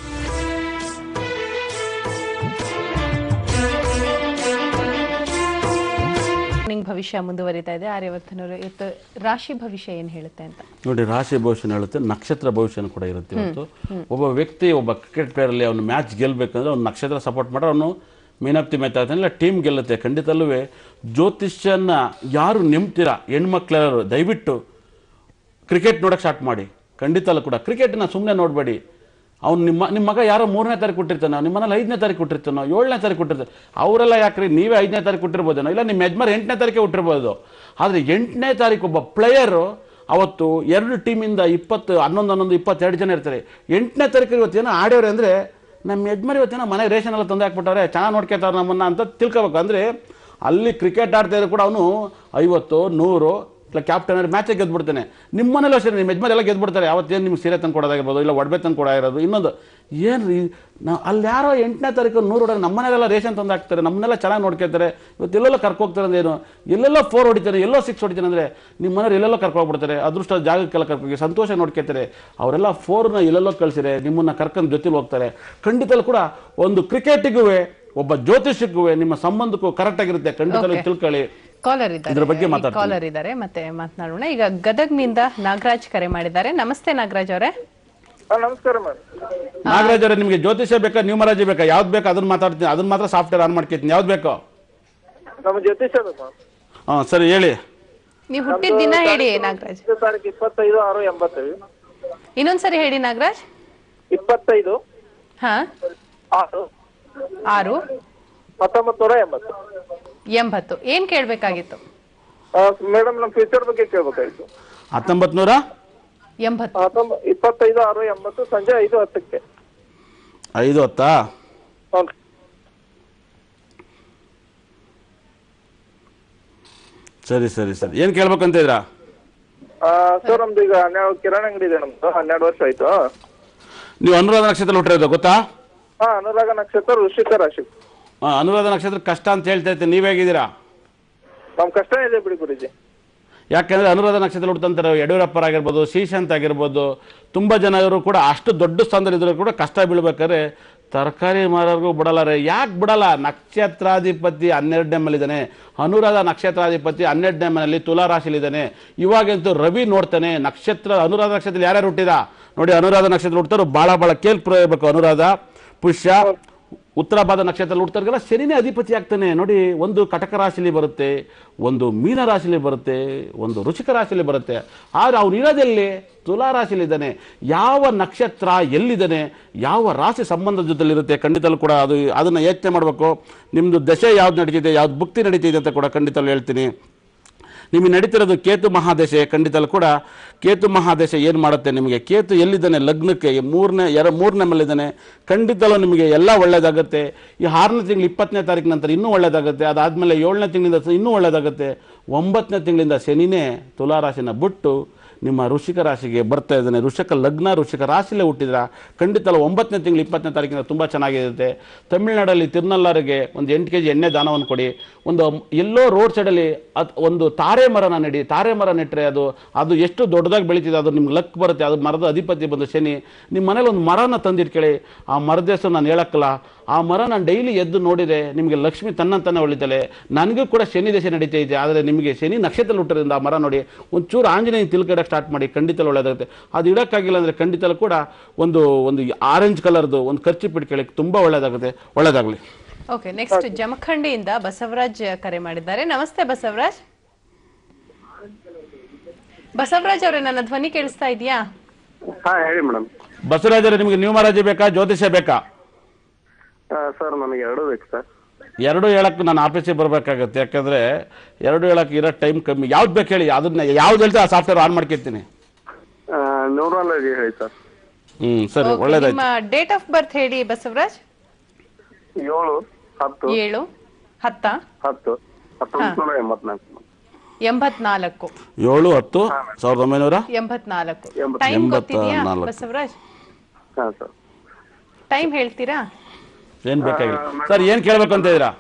Speaker 2: ಮಾರ್ನಿಂಗ್ ಭವಿಷ್ಯ ಮುಂದುವರಿತಾ ಇದೆ ಆರ್ಯವರ್ಧನ್ ಅವರು ಇವತ್ತು ರಾಶಿ ಭವಿಷ್ಯ ಏನ್ ಹೇಳುತ್ತೆ ಅಂತ
Speaker 1: ನೋಡಿ ರಾಶಿ ಭವಿಷ್ಯನ ಹೇಳುತ್ತೆ ನಕ್ಷತ್ರ ಭವಿಷ್ಯನ ಕೂಡ ಇರುತ್ತೆ ಇವತ್ತು ಒಬ್ಬ ವ್ಯಕ್ತಿ ಒಬ್ಬ ಕ್ರಿಕೆಟ್ ಪ್ಲೇಯರಲ್ಲಿ ಅವನು ಮ್ಯಾಚ್ ಗೆಲ್ಲಬೇಕಂದ್ರೆ ಅವ್ನು ನಕ್ಷತ್ರ ಸಪೋರ್ಟ್ ಮಾಡ್ರೆ ಅವನು ಮೇನ್ ಆಫ್ ದಿ ಮ್ಯಾಚ್ ಆಗ್ತಾನೆ ಇಲ್ಲ ಟೀಮ್ ಗೆಲ್ಲುತ್ತೆ ಖಂಡಿತಲ್ಲೂ ಜ್ಯೋತಿಷ್ಯನ ಯಾರು ನೆಮ್ತೀರಾ ಹೆಣ್ಮಕ್ಳೆಲ್ಲರೂ ದಯವಿಟ್ಟು ಕ್ರಿಕೆಟ್ ನೋಡೋಕೆ ಸ್ಟಾರ್ಟ್ ಮಾಡಿ ಖಂಡಿತ ಕೂಡ ಕ್ರಿಕೆಟ್ನ ಸುಮ್ಮನೆ ನೋಡಬೇಡಿ ಅವ್ನು ನಿಮ್ಮ ನಿಮ್ಮ ಮಗ ಯಾರೋ ಮೂರನೇ ತಾರೀಕು ಕೊಟ್ಟಿರ್ತಾನೆ ನಿಮ್ಮ ಮನೇಲಿ ಐದನೇ ತಾರೀಕು ಕೊಟ್ಟಿರ್ತಾನೋ ಏಳನೇ ತಾರೀಕು ಕೊಟ್ಟಿರ್ತಾನೆ ಅವರೆಲ್ಲ ಯಾಕ್ರಿ ನೀವೇ ಐದನೇ ತಾರೀಕು ಕೊಟ್ಟಿರ್ಬೋದೇನೋ ಇಲ್ಲ ನಿಮ್ಮ ಯಜಮಾನ್ ಎಂಟನೇ ತಾರೀಕೆ ಕೊಟ್ಟಿರ್ಬೋದು ಆದರೆ ಎಂಟನೇ ತಾರೀಕು ಒಬ್ಬ ಪ್ಲೇಯರು ಅವತ್ತು ಎರಡು ಟೀಮಿಂದ ಇಪ್ಪತ್ತು ಹನ್ನೊಂದು ಹನ್ನೊಂದು ಇಪ್ಪತ್ತೆರಡು ಜನ ಇರ್ತಾರೆ ಎಂಟನೇ ತಾರೀಕು ಇವತ್ತು ಏನೋ ಆಡ್ಯವ್ರೆ ಅಂದರೆ ನಮ್ಮ ಯಜಮಾನ್ ಇವತ್ತೇನೋ ಮನೆ ರೇಷನ್ ಎಲ್ಲ ತಂದು ಹಾಕ್ಬಿಟ್ಟವ್ರೆ ಚೆನ್ನಾಗಿ ನೋಡ್ಕೊತಾರೆ ನಮ್ಮನ್ನ ಅಂತ ತಿಳ್ಕೊಬೇಕು ಅಂದರೆ ಅಲ್ಲಿ ಕ್ರಿಕೆಟ್ ಆಡ್ತಾ ಇದ್ರು ಕೂಡ ಅವನು ಐವತ್ತು ನೂರು ಇಲ್ಲ ಕ್ಯಾಪ್ಟನ್ ಮ್ಯಾಚೇ ಗೆದ್ಬಿಡ್ತಾನೆ ನಿಮ್ಮ ಮನೇಲಿ ಅಷ್ಟೇ ನಿಮ್ಮ ಯಜಮಾನ್ ಎಲ್ಲ ಗೆದ್ಬಿಡ್ತಾರೆ ಅವತ್ತೇನು ನಿಮ್ಗೆ ಸೀರೆ ತಂದು ಕೊಡೋದಾಗಿರ್ಬೋದು ಇಲ್ಲ ಒಡವೆ ತಂದು ಕೊಡೋದಿರೋದು ಇನ್ನೊಂದು ಏನು ರೀ ನಾವು ಅಲ್ಲಿ ಯಾರೋ ಎಂಟನೇ ತಾರೀಕು ನೂರು ಹೊಡೆದ್ರೆ ನಮ್ಮ ಮನೆಯಲ್ಲ ರೇಷನ್ ತಂದು ಹಾಕ್ತಾರೆ ನಮ್ಮನ್ನೆಲ್ಲ ಚೆನ್ನಾಗಿ ನೋಡ್ಕೊತಾರೆ ಇವತ್ತು ಎಲ್ಲೆಲ್ಲೋ ಕರ್ಕೋಗ್ತಾರೆ ಅಂದ್ರೆ ಏನು ಎಲ್ಲೆಲ್ಲೋ ಫೋರ್ ಹೊಡಿತಾನೆ ಎಲ್ಲೋ ಸಿಕ್ಸ್ ಹೊಡಿತಾನೆ ಅಂದರೆ ನಿಮ್ಮ ಮನೆಯವ್ರು ಎಲ್ಲೆಲ್ಲೋ ಕರ್ಕೊಗ್ಬಿಡ್ತಾರೆ ಅದೃಷ್ಟ ಜಾಗಕ್ಕೆಲ್ಲ ಕರ್ಕೋಗಿ ಸಂತೋಷ ನೋಡ್ಕೊತಾರೆ ಅವರೆಲ್ಲ ಫೋರ್ನ ಎಲ್ಲೆಲ್ಲೋ ಕಳಿಸಿರೆ ನಿಮ್ಮನ್ನು ಕರ್ಕೊಂಡು ಜೊತೆಲಿ ಹೋಗ್ತಾರೆ ಖಂಡಿತಲ್ಲೂ ಕೂಡ ಒಂದು ಕ್ರಿಕೆಟಿಗೂ ಒಬ್ಬ ಜ್ಯೋತಿಷಕ್ಕೂ ನಿಮ್ಮ ಸಂಬಂಧಕ್ಕೂ ಕರೆಕ್ಟಾಗಿರುತ್ತೆ ಖಂಡಿತಲ್ಲೂ ತಿಳ್ಕೊಳ್ಳಿ
Speaker 2: ಕಾಲರ್ ಇದ್ದಾರೆ
Speaker 1: ಇದ್ರ ಬಗ್ಗೆ ಮಾತಾಡ್ತೀನಿ.
Speaker 2: ಕಾಲರ್ ಇದ್ದಾರೆ ಮತ್ತೆ ಮಾತನಾಡೋಣ ಈಗ ಗದಗ್ನಿಂದ ನಾಗರಾಜ್ ಕರೆ ಮಾಡಿದ್ದಾರೆ ನಮಸ್ತೆ ನಾಗರಾಜ್ ಅವರೇ
Speaker 3: ಹಾ ನಮಸ್ಕಾರ ಮೇಡಮ್
Speaker 1: ನಾಗರಾಜ್ ಅವರೇ ನಿಮಗೆ ಜ್ಯೋತಿಷ ಬೇಕಾ ನ್ಯೂಮರಾಜಿ ಬೇಕಾ ಯಾವ್ದು ಬೇಕು ಅದನ್ನ ಮಾತಾಡ್ತೀನಿ ಅದನ್ನ ಮಾತ್ರ ಸಾಫ್ಟ್ವೇರ್ ಆನ್ ಮಾಡ್ಕೊತೀನಿ ಯಾವ್ದು ಬೇಕು
Speaker 3: ನಮ್ಮ ಜ್ಯೋತಿಷ ಬೇಕು
Speaker 1: ಹಾಂ ಸರಿ ಹೇಳಿ
Speaker 2: ನೀವು ಹುಟ್ಟಿದ ದಿನ ಹೇಳಿ ನಾಗರಾಜ್
Speaker 3: ಇದು ತಾರೀಕು ಇಪ್ಪತ್ತೈದು ಆರು ಎಂಬತ್ತೈದು
Speaker 2: ಇನ್ನೊಂದ್ಸರಿ ಹೇಳಿ ನಾಗರಾಜ್
Speaker 3: ಇಪ್ಪತ್ತೈದು
Speaker 2: ಹಾ
Speaker 3: ಆರು
Speaker 2: ಆರು
Speaker 3: ಹತ್ತೊಂಬತ್ತು ನೂರ ಎಂಬತ್ತು
Speaker 2: ಎಂಬತ್ತು ಏನ್ ಕೇಳ್ಬೇಕಾಗಿತ್ತು
Speaker 3: ಮೇಡಮ್ ನಮ್ಮ ಫ್ಯೂಚರ್ ಬಗ್ಗೆ ಕೇಳ್ಬೇಕಾಯ್ತು
Speaker 1: ಹತ್ತೊಂಬತ್ತು ನೂರ
Speaker 2: ಎಂಬತ್ತು
Speaker 3: ಹತ್ತೊಂಬ ಇಪ್ಪತ್ತೈದು ಆರು ಎಂಬತ್ತು ಸಂಜೆ ಐದು ಹತ್ತಕ್ಕೆ
Speaker 1: ಐದು ಹೊತ್ತಾ
Speaker 3: ಹ್ಞೂ
Speaker 1: ಸರಿ ಸರಿ ಸರಿ ಏನು ಕೇಳ್ಬೇಕಂತ ಇದ್ರಾ
Speaker 3: ಸರ್ ನಮ್ದು ಈಗ ಹನ್ನೆರಡು ಕಿರಾಣಿ ಅಂಗಡಿ ಇದೆ ನಮ್ದು ಹನ್ನೆರಡು ವರ್ಷ ಆಯ್ತು
Speaker 1: ನೀವು ಅನುರಾಧ ನಕ್ಷತ್ರ ಹುಟ್ಟಿರೋದು ಗೊತ್ತಾ
Speaker 3: ಹಾ ಅನುರಾಗ ನಕ್ಷತ್ರ ವೃಶ್ಚಿಕ ರಾಶಿ
Speaker 1: ಆ, ಅನುರಾಧ ನಕ್ಷತ್ರ ಕಷ್ಟ ಅಂತ ಹೇಳ್ತಾ ಇರ್ತೀನಿ ನೀವು ಹೇಗಿದ್ದೀರಾ
Speaker 3: ನಮ್ ಕಷ್ಟ ಇದೆ ಬಿಡಿ ಗುರುಜಿ
Speaker 1: ಯಾಕೆಂದ್ರೆ ಅನುರಾಧ ನಕ್ಷತ್ರ ಹುಟ್ಟಂತಾರೆ ಯಡಿಯೂರಪ್ಪರಾಗಿರ್ಬೋದು ಶ್ರೀಶಾಂತ್ ಆಗಿರ್ಬೋದು ತುಂಬ ಜನ ಇವರು ಕೂಡ ಅಷ್ಟು ದೊಡ್ಡ ಸ್ಥಾನದಲ್ಲಿದ್ದರೂ ಕೂಡ ಕಷ್ಟ ಬೀಳ್ಬೇಕಾದ್ರೆ ತರಕಾರಿ ಮಾರೋರ್ಗೂ ಬಿಡಲ್ಲ ರೀ ಯಾಕೆ ಬಿಡಲ್ಲ ನಕ್ಷತ್ರಾಧಿಪತಿ ಹನ್ನೆರಡನೇ ಮನೇಲಿದ್ದಾನೆ ಅನುರಾಧ ನಕ್ಷತ್ರಾಧಿಪತಿ ಹನ್ನೆರಡನೇ ಮನೆಯಲ್ಲಿ ತುಲಾ ರಾಶಿಲಿದ್ದಾನೆ ಇವಾಗಂತೂ ರವಿ ನೋಡ್ತಾನೆ ನಕ್ಷತ್ರ ಅನುರಾಧ ನಕ್ಷತ್ರದಲ್ಲಿ ಯಾರ್ಯಾರು ಹುಟ್ಟಿದ ನೋಡಿ ಅನುರಾಧ ನಕ್ಷತ್ರ ಹುಡ್ತಾರೋ ಭಾಳ ಭಾಳ ಕೇಳ್ಪುರ ಇರಬೇಕು ಅನುರಾಧ ಪುಷ್ಯ ಉತ್ತರಾಭಾದ ನಕ್ಷತ್ರದಲ್ಲಿ ಹುಡ್ತಾರಲ್ಲ ಶನಿನೇ ಅಧಿಪತಿ ಆಗ್ತಾನೆ ನೋಡಿ ಒಂದು ಕಟಕ ರಾಶಿಲಿ ಬರುತ್ತೆ ಒಂದು ಮೀನ ರಾಶಿಲಿ ಬರುತ್ತೆ ಒಂದು ರುಚಿಕ ರಾಶಿಲಿ ಬರುತ್ತೆ ಆದರೆ ಅವ್ನು ಇರೋದೆಲ್ಲಿ ತುಲಾ ರಾಶಿಲಿದ್ದಾನೆ ಯಾವ ನಕ್ಷತ್ರ ಎಲ್ಲಿದ್ದಾನೆ ಯಾವ ರಾಶಿ ಸಂಬಂಧದ ಜೊತೆಲಿರುತ್ತೆ ಖಂಡಿತಲ್ಲೂ ಕೂಡ ಅದು ಅದನ್ನು ಯೋಚನೆ ಮಾಡಬೇಕು ನಿಮ್ಮದು ದಶೆ ಯಾವ್ದು ನಡೀತಿದೆ ಯಾವ್ದು ಭುಕ್ತಿ ನಡೀತಿದೆ ಅಂತ ಕೂಡ ಖಂಡಿತಲ್ಲೂ ಹೇಳ್ತೀನಿ ನಿಮಗೆ ನಡೀತಿರೋದು ಕೇತು ಮಹಾದಶೆ ಖಂಡಿತಲ್ಲೂ ಕೂಡ ಕೇತು ಮಹಾದಶ ಏನು ಮಾಡುತ್ತೆ ನಿಮಗೆ ಕೇತು ಎಲ್ಲಿದ್ದಾನೆ ಲಗ್ನಕ್ಕೆ ಈ ಮೂರನೇ ಎರ ಮೂರನೇ ಮೇಲಿದ್ದಾನೆ ಖಂಡಿತಲ್ಲೂ ನಿಮಗೆ ಎಲ್ಲ ಒಳ್ಳೇದಾಗುತ್ತೆ ಈ ಆರನೇ ತಿಂಗಳು ಇಪ್ಪತ್ತನೇ ತಾರೀಕು ನಂತರ ಇನ್ನೂ ಒಳ್ಳೇದಾಗುತ್ತೆ ಅದಾದಮೇಲೆ ಏಳನೇ ತಿಂಗಳಿಂದ ಸ- ಇನ್ನೂ ಒಳ್ಳೇದಾಗುತ್ತೆ ಒಂಬತ್ತನೇ ತಿಂಗಳಿಂದ ಶನಿನೇ ತುಲಾರಾಶಿನ ಬಿಟ್ಟು ನಿಮ್ಮ ಋಷಿಕ ರಾಶಿಗೆ ಬರ್ತಾ ಇದ್ದಾನೆ ಋಷಿಕ ಲಗ್ನ ಋಷಿಕ ರಾಶಿಲೇ ಹುಟ್ಟಿದ್ರ ಖಂಡಿತ ಒಂಬತ್ತನೇ ತಿಂಗಳು ಇಪ್ಪತ್ತನೇ ತಾರೀಕಿನ ತುಂಬ ಚೆನ್ನಾಗಿರುತ್ತೆ ತಮಿಳ್ನಾಡಲ್ಲಿ ತಿರುನಲ್ಲಾರಿಗೆ ಒಂದು ಎಂಟು ಕೆ ಜಿ ಎಣ್ಣೆ ದಾನವನ್ನು ಕೊಡಿ ಒಂದು ಎಲ್ಲೋ ರೋಡ್ ಸೈಡಲ್ಲಿ ಅದು ಒಂದು ತಾರೆ ಮರನ ನೆಡಿ ತಾರೆ ಮರ ನೆಟ್ಟರೆ ಅದು ಅದು ಎಷ್ಟು ದೊಡ್ಡದಾಗಿ ಬೆಳೀತಿದೆ ಅದು ನಿಮ್ಗೆ ಲಕ್ ಬರುತ್ತೆ ಅದು ಮರದ ಅಧಿಪತಿ ಬಂದು ಶನಿ ನಿಮ್ಮ ಮನೇಲಿ ಒಂದು ಮರನ ತಂದಿಟ್ಕೊಳ್ಳಿ ಆ ಮರದ ಹೆಸರು ನಾನು ಹೇಳಕ್ಕಲ್ಲ ಆ ಮರ ನಾನು ಡೈಲಿ ಎದ್ದು ನೋಡಿದೆ ನಿಮಗೆ ಲಕ್ಷ್ಮಿ ತನ್ನಂತಾನೆ ಹೊಳಿತಾಳೆ ನನಗೂ ಕೂಡ ಶನಿ ದಶೆ ನಡೀತಾ ಇದೆ ಆದರೆ ನಿಮಗೆ ಶನಿ ನಕ್ಷತ್ರ ಹುಟ್ಟೋದ್ರಿಂದ ಆ ಮರ ನೋಡಿ ಒಂಚೂರು ಆಂಜನೇಯ ತಿಳ್ಕಡಕ್ಕೆ ಸ್ಟಾರ್ಟ್ ಮಾಡಿ ಖಂಡಿತ ಒಳ್ಳೇದಾಗುತ್ತೆ ಅದು ಇಡೋಕ್ಕಾಗಿಲ್ಲ ಅಂದರೆ ಖಂಡಿತಲೂ ಕೂಡ ಒಂದು ಒಂದು ಆರೆಂಜ್ ಕಲರ್ದು ಒಂದು ಖರ್ಚು ಇಟ್ಕೊಳ್ಳಿ ತುಂಬ ಒಳ್ಳೇದಾಗುತ್ತೆ ಒಳ್ಳೇದಾಗಲಿ
Speaker 2: ಓಕೆ ನೆಕ್ಸ್ಟ್ ಜಮಖಂಡಿಯಿಂದ ಬಸವರಾಜ್ ಕರೆ ಮಾಡಿದ್ದಾರೆ ನಮಸ್ತೆ ಬಸವರಾಜ್ ಬಸವರಾಜ್ ಅವರೇ ನನ್ನ ಧ್ವನಿ ಕೇಳಿಸ್ತಾ ಇದೆಯಾ
Speaker 4: ಹಾ ಹೇಳಿ ಮೇಡಮ್
Speaker 1: ಬಸವರಾಜರೇ ನಿಮಗೆ ನ್ಯೂ ಮಹಾರಾಜ ಬೇಕಾ ಜ್ಯೋತಿಷ ಬೇಕಾ
Speaker 4: ಸರ್ ನನಗೆ ಎರಡು ಬೇಕು ಸರ್
Speaker 1: ಎರಡು ಹೇಳಕ್ಕೆ ನಾನು ಆಫೀಸಿಗೆ ಬರಬೇಕಾಗತ್ತೆ ಯಾಕಂದರೆ ಎರಡು ಹೇಳಕ್ಕೆ ಇರೋ ಟೈಮ್ ಕಮ್ಮಿ ಯಾವ್ದು ಬೇಕು ಹೇಳಿ ಅದನ್ನ ಯಾವ್ದು ಹೇಳ್ತಾರೆ ಆ ಸಾಫ್ಟ್ವೇರ್ ಆನ್ ಮಾಡ್ಕೊತೀನಿ
Speaker 4: ನ್ಯೂರಾಲಜಿ ಹೇಳಿ ಸರ್
Speaker 1: ಹ್ಞೂ ಸರಿ
Speaker 2: Okay,
Speaker 1: ಒಳ್ಳೇದಾಯ್ತು
Speaker 2: ನಿಮ್ಮ ಡೇಟ್ ಆಫ್ ಬರ್ತ್ ಹೇಳಿ ಬಸವರಾಜ್
Speaker 4: ಏಳು ಹತ್ತು
Speaker 2: ಏಳು ಹತ್ತ
Speaker 4: ಹತ್ತು ಹತ್ತೊಂಬತ್ತು ನೂರ ಎಂಬತ್ನಾಲ್ಕು
Speaker 2: ಎಂಬತ್ನಾಲ್ಕು
Speaker 1: ಏಳು ಹತ್ತು ಸಾವಿರದ ಒಂಬೈನೂರ
Speaker 2: ಎಂಬತ್ನಾಲ್ಕು
Speaker 4: ಎಂಬತ್-
Speaker 2: ಟೈಮ್
Speaker 1: ಎಂಬತ್ತ
Speaker 2: ಗೊತ್ತಿದೆಯಾ
Speaker 1: ನಾಲ್ಕು.
Speaker 2: ಬಸವರಾಜ್
Speaker 4: ಹಾ ಸರ್
Speaker 2: ಟೈಮ್ ಹೇಳ್ತೀರಾ
Speaker 1: ಏನು ಬೇಕಾಗಿಲ್ಲ ಸರ್ ಏನು ಕೇಳಬೇಕು ಅಂತ ಇದ್ದೀರಾ